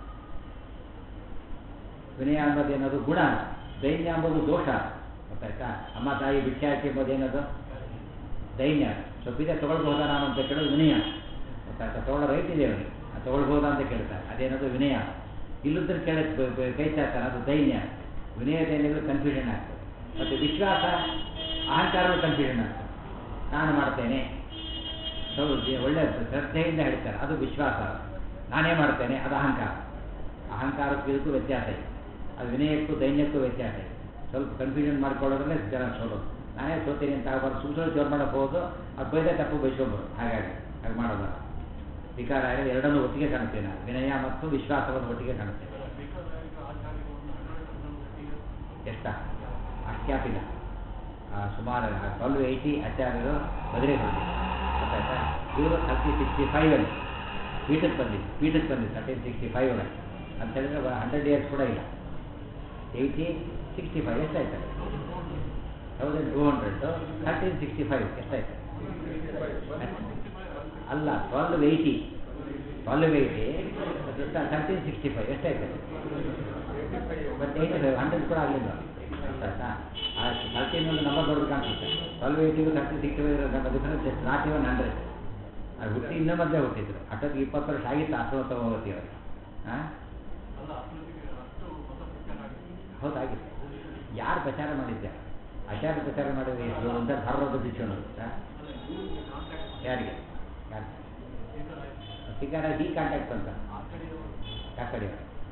ವಿನಯ ಅನ್ನೋದು ಏನದು ಗುಣ ದೈನ್ಯ ಅಂಬೋದು ದೋಷ ಗೊತ್ತಾಯ್ತಾ ಅಮ್ಮ ತಾಯಿ ಭಿಕ್ಷೆ ಹಾಕಿ ಎಂಬುದು ಏನದು ದೈನ್ಯ ಸ್ವಲ್ಪ ಇದೆ ತೊಗೊಳ್ಬಹುದಾ ನಾನು ಅಂತ ಕೇಳೋದು ವಿನಯ ಗೊತ್ತಾಯ್ತಾ ತೊಗೊಳ್ಳೋ ರೈಟ್ ಇದೆ ಅವನಿಗೆ ಅದು ತೊಗೊಳ್ಬಹುದಾ ಅಂತ ಕೇಳ್ತಾರೆ ಅದೇನದು ವಿನಯ ಇಲ್ಲದ್ರ ಕೇಳ ಕೈ ಚಾಡ್ತಾನೆ ಅದು ದೈನ್ಯ ವಿನಯ ದೈನ್ಯಗಳು ಕನ್ಫ್ಯೂಷನ್ ಆಗ್ತದೆ ಮತ್ತು ವಿಶ್ವಾಸ ಅಹಂಕಾರಗಳು ಕನ್ಫ್ಯೂಷನ್ ಆಗ್ತದೆ ನಾನು ಮಾಡ್ತೇನೆ ಹೌದು ಜೀ- ಒಳ್ಳೆ ಶ್ರದ್ಧೆಯಿಂದ ಹೇಳ್ತಾರೆ ಅದು ವಿಶ್ವಾಸ ನಾನೇ ಮಾಡ್ತೇನೆ ಅದು ಅಹಂಕಾರ ಅಹಂಕಾರಕ್ಕೂ ಇದಕ್ಕೂ ವ್ಯತ್ಯಾಸ ಇದೆ ಅದು ವಿನಯಕ್ಕೂ ದೈನ್ಯಕ್ಕೂ ವ್ಯತ್ಯಾಸ ಇದೆ ಸ್ವಲ್ಪ ಕನ್ಫ್ಯೂಷನ್ ಮಾಡ್ಕೊಳ್ಳೋದ್ರಲ್ಲೇ ಜನ ಸೋಲೋದು ನಾನೇ ಸೋತೀನಿ ಅಂತ ಆಗಬಾರ್ದು ಸುಮ್ಮನೆ ಸುಮ್ಮನೆ ಜೋರು ಮಾಡಕ್ಕೆ ಹೋಗೋದು ಅದು ಬೈದ ತಪ್ಪು ಬೈಸ್ಕೊಂಬೋದು ಹಾಗಾಗಿ ಹಾಗೆ ಮಾಡೋದಲ್ಲ ವಿಕಾರ ಆಗಿದೆ ಎರಡನ್ನೂ ಒಟ್ಟಿಗೆ ಕಾಣ್ತೇನೆ ನಾನು ವಿನಯ ಮತ್ತು ವಿಶ್ವಾಸವನ್ನು ಒಟ್ಟಿಗೆ ಕಾಣುತ್ತೇನೆ ಎಷ್ಟ ಅಷ್ಟ್ಯಾಪಿಲ್ಲ ಸುಮಾರು ಟ್ವೆಲ್ವ್ ಏಯ್ಟಿ ಆಚಾರ್ಯರು ಬದಲೇ ಹೊರಟಿದ್ರು ಗೊತ್ತಾಯ್ತಾ ಇವರು ಥರ್ಟಿ ಸಿಕ್ಸ್ಟಿ ಫೈವಲ್ಲಿ ಪೀಠಕ್ಕೆ ಬಂದಿದ್ದು ಪೀಠಕ್ಕೆ ಬಂದಿದ್ದು ತರ್ಟೀನ್ ಸಿಕ್ಸ್ಟಿ ಫೈವ್ ಒಳಗೆ ಅಂತ ಹೇಳಿದ್ರೆ ಹಂಡ್ರೆಡ್ ಇಯರ್ಸ್ ಕೂಡ ಇಲ್ಲ ಏಯ್ಟಿ ಸಿಕ್ಸ್ಟಿ ಫೈವ್ ಎಷ್ಟಾಯ್ತು thousand two hundred thirteen sixty five ಎಷ್ಟಾಯ್ತು ಅಲ್ಲ twelve eighty twelve eighty thirteen sixty five ಎಷ್ಟಾಯ್ತು ಬಟ್ ಏಯ್ಟಿ ಫೈವ್ ಹಂಡ್ರೆಡ್ ಕೂಡ ಆಗಲಿಲ್ಲ ಆಯ್ತಾ ಆ ಥರ್ಟೀನ್ ಒಂದು ನಂಬರ್ ದೊಡ್ಡದು ಕಾಣಿಸುತ್ತೆ ಟ್ವೆಲ್ವ್ ಏಯ್ಟಿಗೂ ಥರ್ಟಿ ಸಿಕ್ಸ್ಟಿ ಫೈವ್ ನಮ್ಮ ಡಿಫರೆನ್ಸ್ ಎಷ್ಟು ನಾಟ್ ಇವನ್ ಹಂಡ್ರೆಡ್ ಅದು ಹುಟ್ಟಿ ಇನ್ನೂ ಮೊದಲೇ ಹುಟ್ಟಿದ್ರು ಅಷ್ಟೊತ್ತಿಗೆ ಇಪ್ಪತ್ತು ವರ್ಷ ಆಗಿತ್ತು ಅಶ್ವತ್ಥ ಹೋಗತಿ ಅವರಿಗೆ ಹಾಂ ಹೌದಾಗಿತ್ತು ಯಾರು ಪ್ರಚಾರ ಮಾಡಿದ್ದೆ ಆಚಾರ ಪ್ರಚಾರ ಮಾಡಿದ್ರೆ ಎಷ್ಟು ಅಂತ ಸರ್ವದ ಬಿಚ್ಚೋಣ ಯಾರಿಗೆ ಯಾರು ಸಿಗಾರ ಡಿ ಕಾಂಟ್ಯಾಕ್ಟ್ ಅಂತ ಆ ಕಡೆ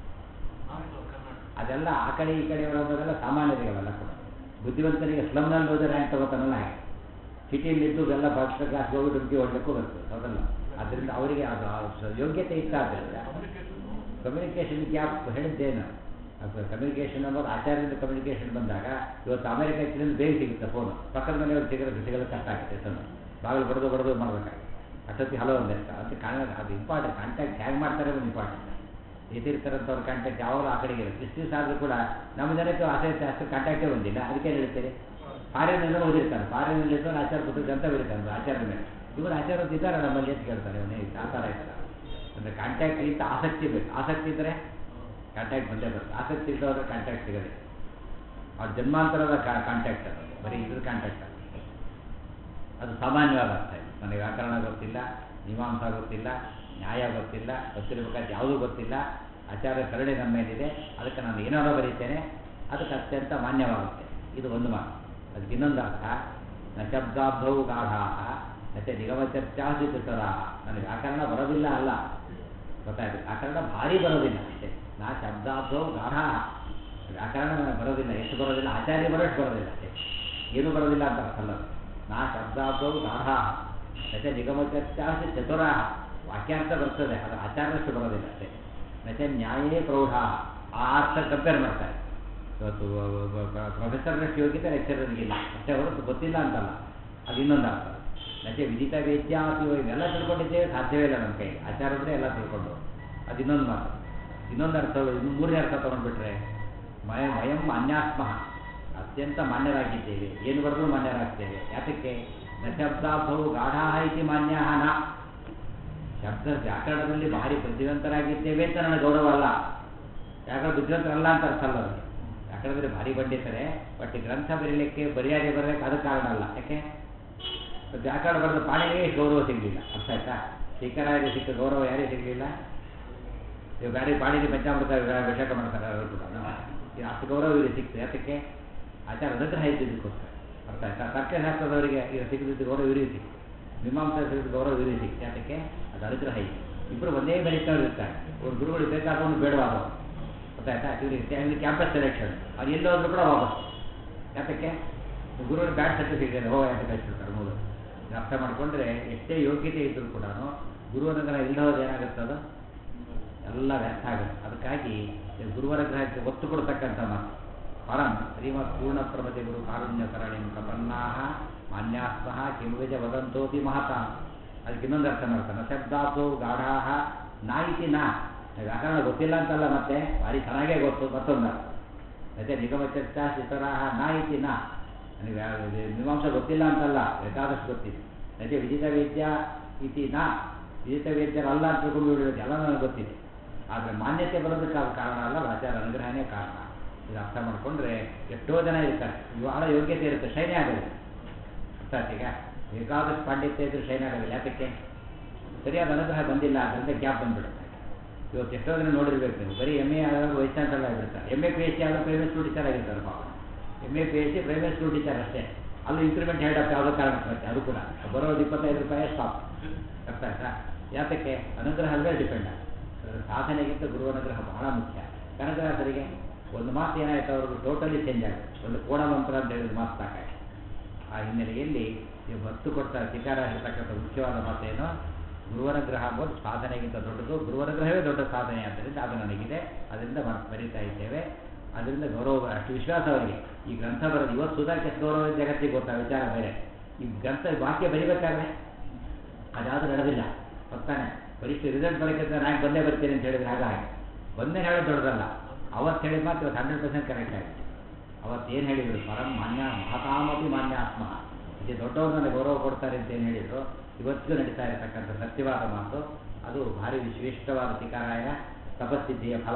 ಅದೆಲ್ಲ ಆ ಕಡೆ ಈ ಕಡೆ ಅನ್ನೋದೆಲ್ಲ ಸಾಮಾನ್ಯರಿಗೆಲ್ಲ ಕೂಡ ಬುದ್ಧಿವಂತನಿಗೆ ಸ್ಲಮ್ನಲ್ಲಿ ಹೋದ್ರೆ ರ್ಯಾಂಕ್ ತಗೋತಾನಲ್ಲ ಹಾಗೆ ಸಿಟಿಯಲ್ಲಿದ್ದು ಎಲ್ಲ ಭಕ್ಷ್ಯ ಕ್ಲಾಸ್ಗೆ ಹೋಗಿ ಡುಮ್ಕಿ ಹೊಡ್ಲಿಕ್ಕೂ ಬರ್ತದೆ ಹೌದಲ್ಲ ಅದರಿಂದ ಅವರಿಗೆ ಅದು ಆ ಸ- ಯೋಗ್ಯತೆ ಇತ್ತಾದ್ದರಿಂದ ಕಮ್ಯುನಿಕೇಷನ್ ಗ್ಯಾಪ್ ಹೇಳಿದ್ದೇನು ಕಮ್ಯುನಿಕೇಷನ್ ಅನ್ನೋದು ಆಚಾರ್ಯದಿಂದ ಕಮ್ಯುನಿಕೇಷನ್ ಬಂದಾಗ ಇವತ್ತು ಅಮೆರಿಕ ಹೆಚ್ಚಿನಿಂದ ಬೇಗ ಸಿಗುತ್ತೆ ಫೋನು ಪಕ್ಕದ ಮನೆಯವ್ರು ಸಿಗಲು ಸಿಗಲು ಕಷ್ಟ ಆಗುತ್ತೆ ಸಣ್ಣ ಬಾಗಿಲು ಬಡದು ಬಡದು ಮಾಡಬೇಕಾಗಿ ಅಷ್ಟೊತ್ತಿಗೆ ಹಲೋ ಒಂದು ಇರ್ತಾರೆ ಅದಕ್ಕೆ ಕಾರಣ ಅದು ಇಂಪಾರ್ಟೆಂಟ್ ಕಾಂಟ್ಯಾಕ್ಟ್ ಹೇಗೆ ಮಾಡ್ತಾರೆ ಒಂದು ಇಂಪಾರ್ಟೆಂಟ್ ಇದಿರ್ತಾರಂಥವ್ರ ಕಾಂಟ್ಯಾಕ್ಟ್ ಯಾವಾಗಲೂ ಆ ಕಡೆಗೆ ಇರುತ್ತೆ ಇಷ್ಟು ದಿವಸ ಆದರೂ ಕೂಡ ನಮ್ಮ ಜನಕ್ಕೆ ಆಸೆ ಅಷ್ಟು ಕಾಂಟ್ಯಾಕ್ಟೇ ಬಂದಿಲ್ಲ ಅದಕ್ಕೆ ಹೇಳ್ತೀರಿ ಫಾರಿನೆಲ್ಲ ಓದಿರ್ತಾನೆ ಫಾರಿನಲ್ಲಿದ್ದು ಆಚಾರ ಪುಸ್ತಕ ಅಂತ ಬರೀತಾನೆ ಆಚಾರ ಮೇಲೆ ಇವರು ಆಚಾರ ಇದ್ದಾರೆ ನಮ್ಮಲ್ಲಿ ಅಂತ ಕೇಳ್ತಾರೆ ಇವನೇ ಆ ಥರ ಇರ್ತಾರೆ ಅಂದರೆ ಕಾಂಟ್ಯಾಕ್ಟ್ ಇಂತ ಆಸಕ್ತಿ ಬೇಕು ಆಸಕ್ತಿ ಇದ್ದರೆ ಕಾಂಟ್ಯಾಕ್ಟ್ ಬಂದೇ ಬರುತ್ತೆ ಆಸಕ್ತಿ ಇದ್ದವ್ರ ಕಾಂಟ್ಯಾಕ್ಟ್ ಸಿಗೋದಿಲ್ಲ ಅವ್ರ ಜನ್ಮಾಂತರದ ಕಾಂಟ್ಯಾಕ್ಟ್ ಅದು ಬರೀ ಇದ್ರ ಕಾಂಟ್ಯಾಕ್ಟ್ ಅದು ಅದು ಸಾಮಾನ್ಯವಾದ ಅರ್ಥ ಇದೆ ನನಗೆ ವ್ಯಾಕರಣ ಗೊತ್ತಿಲ್ಲ ಮೀಮಾಂಸ ಗೊತ್ತಿಲ್ಲ ನ್ಯಾಯ ಗೊತ್ತಿಲ್ಲ ಗೊತ್ತಿರಬೇಕಾದ ಯಾವುದೂ ಗೊತ್ತಿಲ್ಲ ಆಚಾರ ಕರುಣೆ ನಮ್ಮ ಮೇಲಿದೆ ಅದಕ್ಕೆ ನಾನು ಏನಾರೋ ಬರೀತೇನೆ ಅದಕ್ಕೆ ಅತ್ಯಂತ ಮಾನ್ಯವಾಗುತ್ತೆ ಇದು ಒಂದು ಮಾತು ಅದಕ್ಕೆ ಇನ್ನೊಂದು ಅರ್ಥ ನ ಶಬ್ದಾಬ್ಧವು ಗಾಢಾಹ ಮತ್ತೆ ನಿಗಮ ಚರ್ಚಾಸಿ ತುತರಾಹ ನನಗೆ ವ್ಯಾಕರಣ ಬರೋದಿಲ್ಲ ಅಲ್ಲ ಗೊತ್ತಾಯ್ತು ವ್ಯಾಕರಣ ಭಾರಿ ಬರೋದಿಲ್ಲ ಅಷ್ಟೇ ನಾ ಶಬ್ದಾಬ್ಧವು ಗಾಢಾಹ ವ್ಯಾಕರಣ ನನಗೆ ಬರೋದಿಲ್ಲ ಎಷ್ಟು ಬರೋದಿಲ್ಲ ಆಚಾರ್ಯ ಬರೋಷ್ಟು ಬರೋದಿಲ್ಲ ಅಷ್ಟೇ ಏನೂ ಬರೋದಿಲ್ಲ ಅಂತ ಅರ್ಥ ಅಲ್ಲ ನಾ ಶಬ್ದಾಬ್ದವು ಗಾಢ ನಚ ನಿಗಮಚರ್ಚಾಸ ಚತುರಾ ವಾಕ್ಯಾರ್ಥ ಬರ್ತದೆ ಅದು ಆಚಾರಷ್ಟು ಬರೋದಿಲ್ಲ ಅಷ್ಟೇ ನಚ ನ್ಯಾಯೇ ಪ್ರೌಢ ಆ ಅರ್ಥ ಕಂಪೇರ್ ಮಾಡ್ತಾರೆ ಇವತ್ತು ಪ್ರೊಫೆಸರ್ನಷ್ಟು ಯೋಗ್ಯತೆ ಲೆಕ್ಚರರ್ಗಿಲ್ಲ ಅಷ್ಟೇ ಹೊರತು ಗೊತ್ತಿಲ್ಲ ಅಂತಲ್ಲ ಅದು ಇನ್ನೊಂದು ಅರ್ಥ ನಚೆ ವಿದಿತ ವೇದ್ಯಾಪಿ ಇವೆಲ್ಲ ತಿಳ್ಕೊಂಡಿದ್ದೇವೆ ಸಾಧ್ಯವೇ ಇಲ್ಲ ನಮ್ಮ ಕೈಗೆ ಆಚಾರದ್ರೆ ಎಲ್ಲ ತಿಳ್ಕೊಂಡು ಅದು ಇನ್ನೊಂದು ಮಾತು ಇನ್ನೊಂದು ಅರ್ಥ ಇನ್ನು ಮೂರನೇ ಅರ್ಥ ತೊಗೊಂಡ್ಬಿಟ್ರೆ ಮಯ ವಯಂ ಅನ್ಯಾಸ್ಮಃ ಅತ್ಯಂತ ಮಾನ್ಯರಾಗಿದ್ದೇವೆ ಏನು ಬರೆದ್ರು ಮಾನ್ಯರಾಗ್ತೇವೆ ಯಾತಕ್ಕೆ ನ ಶಬ್ದಾರ್ಥವು ಗಾಢಾಹ ಇತಿ ಮಾನ್ಯ ನ ಶಬ್ದ ವ್ಯಾಕರಣದಲ್ಲಿ ಭಾರಿ ಬುದ್ಧಿವಂತರಾಗಿದ್ದೇವೆ ಅಂತ ನನಗೆ ಗೌರವ ಅಲ್ಲ ವ್ಯಾಕರಣ ಬುದ್ಧಿವಂತರಲ್ಲ ಅಂತ ಅರ್ಥ ಅಲ್ಲ ಅದಕ್ಕೆ ವ್ಯಾಕರಣದಲ್ಲಿ ಭಾರಿ ಪಂಡಿತರೆ ಬಟ್ ಈ ಗ್ರಂಥ ಬರೀಲಿಕ್ಕೆ ಬರಿಯಾಗಿ ಬರಲಿಕ್ಕೆ ಅದು ಕಾರಣ ಅಲ್ಲ ಯಾಕೆ ವ್ಯಾಕರಣ ಬರೆದ ಪಾಣಿಗೆ ಗೌರವ ಸಿಗಲಿಲ್ಲ ಅರ್ಥ ಆಯ್ತಾ ಶ್ರೀಕರಾಯರಿಗೆ ಸಿಕ್ಕ ಗೌರವ ಯಾರಿಗೆ ಸಿಗಲಿಲ್ಲ ಇವಾಗ ಗಾಡಿ ಪಾಣಿಗೆ ಪಂಚಾಮೃತ ಅಭಿಷೇಕ ಮಾಡ್ತಾರೆ ಅವರು ಕೂಡ ಇದು ಅಷ್ಟು ಗೌರವ ಇವರಿಗೆ ಸಿಕ್ತು ಯಾತಕ್ಕೆ ಆಚಾರ ಅನುಗ್ರಹ ಇದ್ದಿದ್ದಕ್ಕೋಸ್ಕರ ಅರ್ಥ ಆಯ್ತಾ ತರ್ಕಶಾಸ್ತ್ರದವರಿಗೆ ಈಗ ಸಿಗದಿದ್ದ ಗೌರವ ಇವರಿಗೆ ಸಿಕ್ತು ಮೀಮಾಂಸಾ ಸಿಗದ ಗೌರವ ಇವರಿಗೆ ಸಿಕ್ತು ಯಾತಕ್ಕೆ ಅದು ಅನುಗ್ರಹ ಇತ್ತು ಇಬ್ಬರು ಒಂದೇ ಮೆರಿಟವ್ರು ಇರ್ತಾರೆ ಒಂದು ಗುರುಗಳು ಬೇಕಾದವನು ಬೇಡವಾದವನು ಗೊತ್ತಾಯ್ತಾ ಇವರಿಗೆ ಇವರಿಗೆ ಕ್ಯಾಂಪಸ್ ಸೆಲೆಕ್ಷನ್ ಅದು ಎಲ್ಲೋ ಹೋದ್ರು ಕೂಡ ವಾಪಸ್ ಯಾತಕ್ಕೆ ಗುರುವಿನ ಬ್ಯಾಡ್ ಸರ್ಟಿಫಿಕೇಟ್ ಹೋ ಅಂತ ಕಳಿಸ್ಬಿಡ್ತಾರೆ ಮೂರು ಅರ್ಥ ಮಾಡಿಕೊಂಡ್ರೆ ಎಷ್ಟೇ ಯೋಗ್ಯತೆ ಇದ್ದರೂ ಕೂಡ ಗುರುವನುಗ್ರಹ ಇಲ್ಲದ ಹೋದ್ರೆ ಏನಾಗುತ್ತೆ ಅದು ಎಲ್ಲ ವ್ಯರ್ಥ ಆಗುತ್ತೆ ಅದಕ್ಕಾಗಿ ಗುರುವರ ಗ್ರಹಕ್ಕೆ ಒತ್ತು ಕೊಡ್ತಕ್ಕಂಥ ಮಾತು ಪರಂ ಶ್ರೀಮತ್ ಪೂರ್ಣ ಪ್ರಮತಿ ಗುರು ಕಾರುಣ್ಯ ಸರಣಿ ಪ್ರಪನ್ನಾಹ ಮಾನ್ಯಾಸ್ಮಃ ಕಿಂವಿಜ ವದಂತೋತಿ ಮಹತ ಅದಕ್ಕೆ ಇನ್ನೊಂದು ಅರ್ಥ ಮಾಡ್ತಾನೆ ಶಬ್ದಾಸು ಗಾಢಾಹ ನಾಯಿತಿ ನಾ ವ್ಯಾಕರಣ ಗೊತ್ತಿಲ್ಲ ಅಂತಲ್ಲ ಮತ್ತೆ ಭಾರಿ ಚೆನ್ನಾಗೇ ಗೊತ್ತು ಮತ್ತೊಂದು ಮತ್ತೆ ನಿಗಮ ಚರ್ಚಾ ಶಿತರಾಹ ನಾಯಿತಿ ನಾ ನನಗೆ ವ್ಯಾ- ಇದು ಮೀಮಾಂಸೆ ಗೊತ್ತಿಲ್ಲ ಅಂತಲ್ಲ ಬೇಕಾದಷ್ಟು ಗೊತ್ತಿದೆ ಅದೇ ವಿಜಿತ ವೇದ್ಯ ಇತಿ ನಾ ವಿಜಿತ ವೇದ್ಯರಲ್ಲ ಅಂತ ತಿಳ್ಕೊಂಡು ಬಿಡಬೇಕು ಎಲ್ಲ ನನಗೆ ಗೊತ್ತಿದೆ ಆದರೆ ಮಾನ್ಯತೆ ಬರೋದಕ್ಕೆ ಅದು ಕಾರಣ ಅಲ್ಲ ಆಚಾರ ಅನುಗ್ರಹನೇ ಕಾರಣ ಇದು ಅರ್ಥ ಮಾಡಿಕೊಂಡ್ರೆ ಎಷ್ಟೋ ಜನ ಇರ್ತಾರೆ ಬಹಳ ಯೋಗ್ಯತೆ ಇರುತ್ತೆ ಶೈನಿ ಆಗೋದಿಲ್ಲ ಅರ್ಥ ಆಯ್ತಾ ಈಗ ಬೇಕಾದಷ್ಟು ಪಾಂಡಿತ್ಯ ಇದ್ರೂ ಶೈನಿ ಆಗೋದಿಲ್ಲ ಯಾತಕ್ಕೆ ಸರಿಯಾದ ಅನುಗ್ರಹ ಬಂದಿಲ್ಲ ಅದರಿಂದ ಗ್ಯಾಪ್ ಬಂದ್ಬಿಡುತ್ತೆ ಇವತ್ತು ಎಷ್ಟೋ ಜನ ನೋಡಿರ್ಬೇಕು ನೀವು ಬರೀ ಎಮ್ ಎ ಆದಾಗ ವೈಸ್ ಚಾನ್ಸಲರ್ ಆಗಿರ್ತಾರೆ M A P H D ಆದಾಗ ಪ್ರೈವೇಟ್ ಸ್ಕೂಲ್ ಟೀಚರ್ ಆಗಿರ್ತಾರೆ ಪಾಪ M A P H D private school teacher ಅಷ್ಟೇ ಅಲ್ಲೂ ಇಂಕ್ರಿಮೆಂಟ್ ಹೇಳೋ ಯಾವುದೋ ಕಾರಣ ಬರುತ್ತೆ ಅದು ಕೂಡ ಬರೋದು ಇಪ್ಪತ್ತೈದು ರೂಪಾಯಿ ಸ್ಟಾಪ್ ಅರ್ಥ ಆಯ್ತಾ ಯಾತಕ್ಕೆ ಅನುಗ್ರಹ ಅಲ್ಲೇ ಡಿಪೆಂಡ್ ಸಾಧನೆಗಿಂತ ಗುರು ಅನುಗ್ರಹ ಬಹಳ ಮುಖ್ಯ ಕನಕದಾಸರಿಗೆ ಒಂದು ಮಾತು ಏನಾಯ್ತು ಅವ್ರದ್ದು ಟೋಟಲಿ ಚೇಂಜ್ ಆಗುತ್ತೆ ಒಂದು ಕೋಣ ಮಂತ್ರ ಅಂತ ಹೇಳಿದ ಮಾತು ಸಾಕಾಯ್ತು ಆ ಹಿನ್ನೆಲೆಯಲ್ಲಿ ನೀವು ಒತ್ತು ಕೊಡ್ತಾ ಶಿಕಾರ ಇರತಕ್ಕಂಥ ಮುಖ್ಯವಾದ ಮಾತೇನು ಗುರುವನುಗ್ರಹ ಅಂಬೋದು ಸಾಧನೆಗಿಂತ ದೊಡ್ಡದು ಗುರುವನುಗ್ರಹವೇ ದೊಡ್ಡ ಸಾಧನೆ ಆದ್ದರಿಂದ ಅದು ನನಗಿದೆ ಅದರಿಂದ ಮರ್ ಬರೀತಾ ಇದ್ದೇವೆ ಅದರಿಂದ ಗೌರವ ಅಷ್ಟು ವಿಶ್ವಾಸ ಅವರಿಗೆ ಈ ಗ್ರಂಥ ಬರೋದು ಇವತ್ತು ಸುಧಾಕ್ಕೆ ಎಷ್ಟು ಗೌರವ ಇದೆ ಜಗತ್ತಿಗೆ ಗೊತ್ತಾ ವಿಚಾರ ಬೇರೆ ಈ ಗ್ರಂಥ ವಾಕ್ಯ ಬರಿಬೇಕಾದ್ರೆ ಅದಾದರೂ ನಡೆದಿಲ್ಲ ಗೊತ್ತಾನೆ ಪರೀಕ್ಷೆ ರಿಸಲ್ಟ್ ಬರೋಕ್ಕಿಂತ ನಾನು ಬಂದೇ ಬರ್ತೀನಿ ಅಂತ ಹೇಳಿದ್ರೆ ಆಗ ಹಾಗೆ ಬಂದೇ ಹೇಳೋದು ದೊಡ್ಡದಲ್ಲ ಅವತ್ತು ಹೇಳಿದ ಮಾತು ಇವತ್ತು ಹಂಡ್ರೆಡ್ ಪರ್ಸೆಂಟ್ ಕರೆಕ್ಟ್ ಆಗಿದೆ ಅವತ್ತು ಏನು ಹೇಳಿದರು ಪರಂ ಮಾನ್ಯ ಮಹತಾಮಪಿ ಮಾನ್ಯ ಆತ್ಮ ಇದು ದೊಡ್ಡವರು ನನಗೆ ಗೌರವ ಕೊಡ್ತಾರೆ ಅಂತ ಏನು ಹೇಳಿದರು ಇವತ್ತಿಗೂ ನಡೀತಾ ಇರತಕ್ಕಂಥ ಸತ್ಯವಾದ ಮಾತು ಅದು ಭಾರಿ ವಿಶಿಷ್ಟವಾದ ಶಿಕಾರಾಯ ತಪಸ್ಸಿದ್ಧಿಯ ಫಲ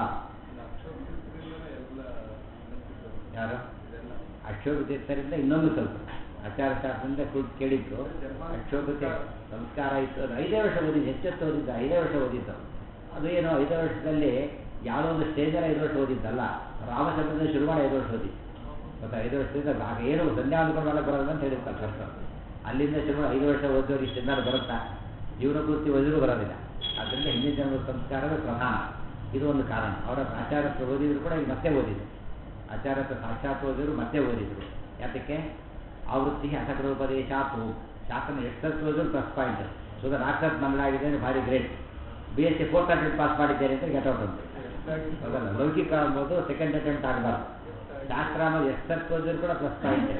ಯಾರು ಅಕ್ಷೋಭ ತೀರ್ಥರಿಂದ ಇನ್ನೊಂದು ಸ್ವಲ್ಪ ಆಚಾರ ಶಾಸ್ತ್ರದಿಂದ ಕುಳಿತು ಕೇಳಿದ್ರು ಅಕ್ಷೋಭ ತೀರ್ಥ ಸಂಸ್ಕಾರ ಇತ್ತು ಅದು ಐದೇ ವರ್ಷ ಓದಿದ್ದು ಹೆಚ್ಚೆತ್ತು ಓದಿದ್ದ ಐದೇ ವರ್ಷ ಓದಿದ್ದು ಅದು ಏನೋ ಐದೇ ವರ್ಷದಲ್ಲಿ ಯಾವುದೋ ಒಂದು ಸ್ಟೇಜಲ್ಲಿ ಐದು ವರ್ಷ ಓದಿದ್ದಲ್ಲ ರಾಮಚಂದ್ರನ ಶುರು ಮಾಡಿ ಐದು ವರ್ಷ ಓದಿದ್ದು ಗೊತ್ತಾ ಐದು ವರ್ಷದಿಂದ ಆಗ ಏನು ಸಂಧ್ಯಾ ಅನುಕೂಲ ಬರೋದು ಅಂತ ಹೇಳಿರ್ತಾರೆ ಕಷ್ಟ ಅಲ್ಲಿಂದ ಶುರು ಮಾಡಿ ಐದು ವರ್ಷ ಓದೋರು ಇಷ್ಟಿಂದ ಬರುತ್ತಾ ಜೀವನ ಪೂರ್ತಿ ಓದಿದ್ರು ಬರೋದಿಲ್ಲ ಆದ್ದರಿಂದ ಹಿಂದಿನ ಜನರ ಸಂಸ್ಕಾರವೇ ಪ್ರಧಾನ ಇದು ಒಂದು ಕಾರಣ ಅವರ ಆಚಾರಕ್ಕೆ ಓದಿದ್ರು ಕೂಡ ಈಗ ಮತ್ತೆ ಓದಿದ್ರು ಆಚಾರಕ್ಕೆ ಸಾಕ್ಷಾತ್ ಓದಿದ್ರು ಮತ್ತೆ ಓದಿದ್ರು ಯಾತಕ್ಕೆ ಆವೃತ್ತಿಗೆ ಅಸಕರೋಪದೇಶಾತು ಶಾಸನ ಎಷ್ಟತ್ತು ಓದಿದ್ರು ಪ್ಲಸ್ ಪಾಯಿಂಟ್ ಸುಧಾ ನಾಲ್ಕತ್ತು ನಮ್ಮಲಾಗಿದೆ ಅಂದರೆ ಭಾರಿ great B S C fourth attempt pass ಮಾಡಿದ್ದೇನೆ ಅಂತ ಗೆಟ್ ಔಟ್ ಅಂತ ಹೌದಲ್ಲ ಲೌಕಿಕ ಅಂಬೋದು ಸೆಕೆಂಡ್ ಅಟೆಂಪ್ಟ್ ಆಗಬಾರ್ದು ಶಾಸ್ತ್ರ ಅನ್ನೋದು ಎಷ್ಟತ್ತು ಓದಿದ್ರು ಕೂಡ ಪ್ಲಸ್ ಪಾಯಿಂಟ್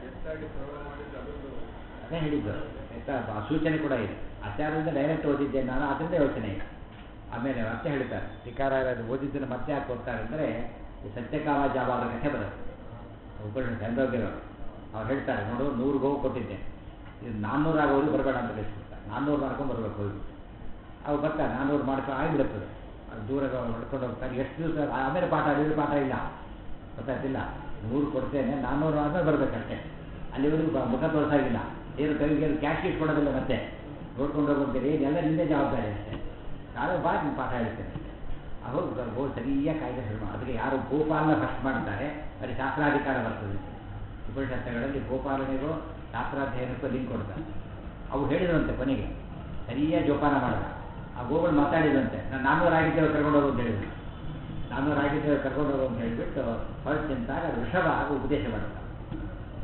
ಅದೇ ಹೇಳಿದ್ದು ಆಯ್ತಾ ಆ ಸೂಚನೆ ಕೂಡ ಇದೆ ಆಚಾರದಿಂದ ಡೈರೆಕ್ಟ್ ಓದಿದ್ದೇನೆ ನಾನು ಅದರಿಂದ ಯೋಚನೆ ಇದೆ ಆಮೇಲೆ ಮತ್ತೆ ಹೇಳ್ತಾರೆ ಟಿಕಾರ ಓದಿದ್ದನ್ನು ಮತ್ತೆ ಯಾಕೆ ಓದ್ತಾರೆ ಅಂದರೆ ಈ ಸತ್ಯಕಾಮ ಜಾಬಾದ ಕಥೆ ಬರುತ್ತೆ ಉಪನಿಷತ್ ಚಂದ್ರೋಗ್ಯರವರು ಅವ್ರು ಹೇಳ್ತಾರೆ ನೋಡು ನೂರು ಗೋವು ಕೊಟ್ಟಿದ್ದೆ ಇದು ನಾನ್ನೂರು ಆಗೋದು ಬರಬೇಡ ಅಂತ ಕಳಿಸ್ಬಿಡ್ತಾರೆ ನಾನ್ನೂರು ಮಾಡ್ಕೊಂಡು ಬರ್ಬೇಕು ಹೋಗ್ಬಿಟ್ಟು ಅವು ಬರ್ತಾರೆ ನಾನ್ನೂರು ಮಾಡ್ಕೊಂಡು ಆಗಿಬಿಡುತ್ತದೆ ಅದು ದೂರ ಹೊಡ್ಕೊಂಡು ಹೋಗ್ತಾರೆ ಎಷ್ಟು ದಿವಸ ಆಮೇಲೆ ಪಾಠ ಅಲ್ಲಿ ಪಾಠ ಇಲ್ಲ ಗೊತ್ತಾಯ್ತಿಲ್ಲ ನೂರು ಕೊಡ್ತೇನೆ ನಾನ್ನೂರು ಆದ್ಮೇಲೆ ಬರ್ಬೇಕಷ್ಟೇ ಅಲ್ಲಿವರೆಗೂ ಬ- ಮುಖ ತೋರಿಸಾಗಿಲ್ಲ ಏನು ಕವಿಗೆ ಕ್ಯಾಶ್ ಶೀಟ್ ಕೊಡೋದಿಲ್ಲ ಮತ್ತೆ ನೋಡ್ಕೊಂಡು ಹೋಗ್ತೀರಿ ಇದೆಲ್ಲ ನಿಂದೇ ಜವಾಬ್ದಾರಿ ಅಷ್ಟೇ ನಾಳೆ ಬಾ ನೀನು ಪಾಠ ಹೇಳ್ತೇನೆ ಅವಾಗ ಗೋ ಸರಿಯಾಗಿ ಕಾಯ್ದೆ ಶುರು ಮಾಡಿ ಅದಕ್ಕೆ ಯಾರು ಗೋಪಾಲನ ಫಸ್ಟ್ ಮಾಡ್ತಾರೆ ಅಲ್ಲಿ ಶಾಸ್ತ್ರಾಧಿಕಾರ ಬರ್ತದೆ ಉಪನಿಷತ್ತುಗಳಲ್ಲಿ ಗೋಪಾಲನೆಗೂ ಶಾಸ್ತ್ರಾಧ್ಯಯನಕ್ಕೂ ಲಿಂಕ್ ಕೊಡ್ತಾರೆ ಅವು ಹೇಳಿದ್ರಂತೆ ಕೊನೆಗೆ ಸರಿಯಾಗಿ ಜೋಪಾನ ಮಾಡಿದ ಆ ಗೋಗಳು ಮಾತಾಡಿದಂತೆ ನಾನು ನಾನ್ನೂರು ಆಗಿದ್ದೇವೆ ಕರ್ಕೊಂಡು ಹೋಗು ಅಂತ ಹೇಳಿದ್ರು ನಾನ್ನೂರು ಆಗಿದ್ದೇವೆ ಕರ್ಕೊಂಡು ಹೋಗು ಅಂತ ಹೇಳಿಬಿಟ್ಟು ಹೊರಟು ನಿಂತಾಗ ಅದು ವೃಷಭ ಆಗ ಉಪದೇಶ ಮಾಡ್ತಾರೆ ಗೊತ್ತಾಯ್ತಾ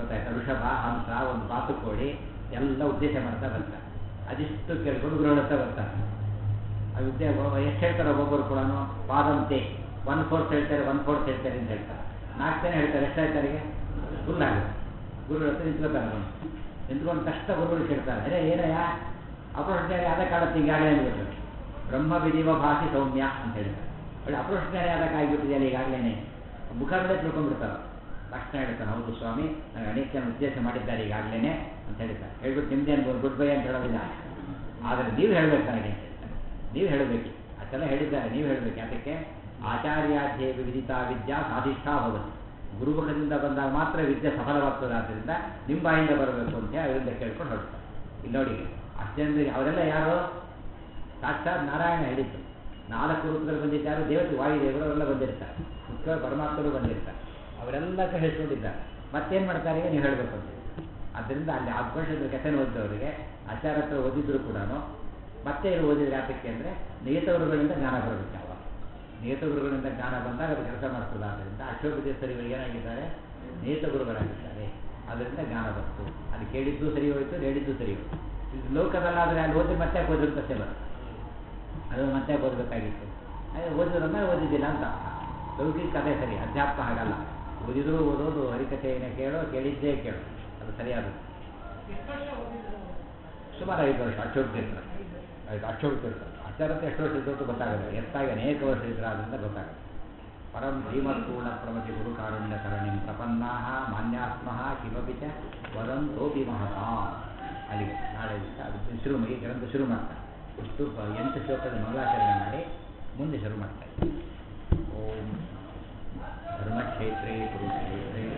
ವೃಷಭ ಹಂಸ ಒಂದು ಬಾತುಕೋಳಿ ಎಲ್ಲ ಉದ್ದೇಶ ಮಾಡ್ತಾ ಬರ್ತಾರೆ ಅದಿಷ್ಟು ಕೇಳ್ಕೊಂಡು ಗುರುಗಳ ಹತ್ರ ಬರ್ತಾರೆ ಅದು ಉದ್ದೇ ಎಷ್ಟು ಹೇಳ್ತಾರೆ ಒಬ್ಬೊಬ್ಬರು ಕೂಡ ಪಾದಂತೆ ಒನ್ ಫೋರ್ತ್ ಹೇಳ್ತಾರೆ ಒನ್ ಫೋರ್ತ್ ಹೇಳ್ತಾರೆ ಅಂತ ಹೇಳ್ತಾರೆ ನಾಲ್ಕು ಜನ ಹೇಳ್ತಾರೆ ಎಷ್ಟು ಹೇಳ್ತಾರೆ ಫುಲ್ ಆಗುತ್ತೆ ಗುರುಗಳ ಹತ್ರ ನಿಂತ್ಕೊತಾರೆ ಅವನು ನಿಂತ್ಕೊಂಡು ತಕ್ಷಣ ಗುರುಗಳು ಕೇಳ್ತಾರೆ ಅರೆ ಏನಯ್ಯ ಅಪರೋಷ್ಟಾರಿ ಆದ ಕಾಲಕ್ಕೆ ಈಗಾಗಲೇ ಅಂದ್ಬಿಟ್ರು ಬ್ರಹ್ಮ ವಿಧಿವ ಭಾಷೆ ಸೌಮ್ಯ ಅಂತ ಹೇಳ್ತಾರೆ ಒಳ್ಳೆ ಅಪರೋಷ್ಟಾರಿ ಆದಾಗ ಆಗಿಬಿಟ್ಟಿದೆಯಲ್ಲ ಈಗಾಗಲೇ ಮುಖದಲ್ಲೇ ತಿಳ್ಕೊಂಡ್ಬಿಡ್ತಾರೆ ತಕ್ಷಣ ಹೇಳ್ತಾನೆ ಹೌದು ಸ್ವಾಮಿ ನನಗೆ ಅನೇಕ ಜನ ಉದ್ದೇಶ ಮಾಡಿದ್ದಾರೆ ಈಗಾಗಲೇ ಅಂತ ಹೇಳ್ತಾರೆ ಹೇಳ್ಬಿಟ್ಟು ನಿಮ್ದೇನು ಗುಡ್ ಬೈ ಅಂತ ಹೇಳೋದಿಲ್ಲ ಆದರೆ ನೀವು ಹೇಳ್ಬೇಕು ನನಗೆ ಅಂತ ಹೇಳ್ತಾರೆ ನೀವು ಹೇಳಬೇಕು ಅಷ್ಟೆಲ್ಲ ಹೇಳಿದ್ದಾರೆ ನೀವು ಹೇಳಬೇಕು ಯಾತಕ್ಕೆ ಆಚಾರ್ಯಾಧ್ಯೇ ವಿದಿತಾ ವಿದ್ಯಾ ಸಾಧಿಷ್ಠಾ ಹೋಗುತ್ತೆ ಗುರುಮುಖದಿಂದ ಬಂದಾಗ ಮಾತ್ರ ವಿದ್ಯೆ ಸಫಲವಾಗ್ತದೆ ಆದ್ದರಿಂದ ನಿಮ್ಮ ಬಾಯಿಂದ ಬರಬೇಕು ಅಂತ ಅವರಿಂದ ಕೇಳ್ಕೊಂಡು ಹೊರಡ್ತಾರೆ ಇಲ್ಲಿ ನೋಡಿ ಅಷ್ಟು ಜನರಿಗೆ ಅವರೆಲ್ಲ ಯಾರು ಸಾಕ್ಷಾತ್ ನಾರಾಯಣ ಹೇಳಿದ್ದು ನಾಲ್ಕು ರೂಪದಲ್ಲಿ ಬಂದಿದ್ದಾರೆ ದೇವತೆ ವಾಯುದೇವರು ಅವರೆಲ್ಲ ಬಂದಿರ್ತಾರೆ ಮುಖ್ಯ ಪರಮಾತ್ಮರು ಬಂದಿರ್ತಾರೆ ಅವರೆಲ್ಲ ಹೇಳ್ಕೊಂಡಿದ್ದಾರೆ ಮತ್ತೇನು ಮಾಡ್ತಾರೆ ಈಗ ನೀವು ಹೇಳಬೇಕು ಅಂತ ಆದ್ದರಿಂದ ಅಲ್ಲಿ ಆತ್ಮಶಬ್ದ ಕೆಸನ ಓದಿದವರಿಗೆ ಆಚಾರ ಹತ್ರ ಓದಿದ್ರು ಕೂಡ ಮತ್ತೆ ಏನು ಓದಿದ್ರೆ ಯಾತಕ್ಕೆ ಅಂದರೆ ನಿಯತ ಗುರುಗಳಿಂದ ಜ್ಞಾನ ಬರಬೇಕು ಅವಾಗ ನಿಯತ ಗುರುಗಳಿಂದ ಜ್ಞಾನ ಬಂದಾಗ ಅದು ಕೆಲಸ ಮಾಡ್ತದೆ ಆದ್ದರಿಂದ ಅಶೋಕದೇಶ್ವರಿಗಳು ಏನಾಗಿದ್ದಾರೆ ನಿಯತ ಗುರುಗಳಾಗಿದ್ದಾರೆ ಅದರಿಂದ ಜ್ಞಾನ ಬಂತು ಅಲ್ಲಿ ಕೇಳಿದ್ದು ಸರಿ ಹೋಯಿತು ಹೇಳಿದ್ದು ಸರಿ ಹೋಯಿತು ಇದು ಲೋಕದಲ್ಲಾದರೆ ಅಲ್ಲಿ ಓದಿ ಮತ್ತೆ ಓದಿರೋ ಪ್ರಶ್ನೆ ಬರುತ್ತೆ ಅದು ಮತ್ತೆ ಓದಬೇಕಾಗಿತ್ತು ಅದೇ ಓದಿದ್ರನ್ನ ಓದಿದ್ದಿಲ್ಲ ಅಂತ ಲೌಕಿಕ ಕಥೆ ಸರಿ ಅಧ್ಯಾತ್ಮ ಹಾಗಲ್ಲ ಓದಿದ್ರು ಓದೋದು ಹರಿಕಥೆಯನ್ನು ಕೇಳೋ ಕೇಳಿದ್ದೇ ಕೇಳೋ ಅದು ಸರಿಯಾದದ್ದು ಸುಮಾರು ಐದು ವರ್ಷ ಅಕ್ಷೋಡ್ತಿರ್ತಾರೆ ಐದು ಅಕ್ಷೋಡ್ತಿರ್ತಾರೆ ಆಚಾರತೆ ಎಷ್ಟು ವರ್ಷ ಇದ್ದು ಗೊತ್ತಾಗಲ್ಲ ಎತ್ತಾಗಿ ಅನೇಕ ವರ್ಷ ಇದ್ರೆ ಅದರಿಂದ ಗೊತ್ತಾಗುತ್ತೆ ಪರಂ ಧೀಮತ್ಪೂರ್ಣ ಪ್ರಮತಿ ಗುರು ಕಾರುಣ್ಯ ಸರಣಿಂ ಪ್ರಪನ್ನಾ ಮಾನ್ಯಾತ್ಮ ಕಿಮಪಿ ಚ ವದಂತೋಪಿ ಮಹತಾ ಅಲ್ಲಿಗೆ ನಾಳೆ ದಿವಸ ಅದು ಶುರು ಈ ಗ್ರಂಥ ಶುರು ಮಾಡ್ತಾರೆ ಇಷ್ಟು ಪ- ಎಂಟು ಶ್ಲೋಕದ ಮಂಗಳಾಚರಣೆ ಮಾಡಿ ಮುಂದೆ ಶುರು ಮಾಡ್ತಾರೆ ಓಂ ಧರ್ಮಕ್ಷೇತ್ರೇ ಕುರುಕ್ಷೇತ್ರೇ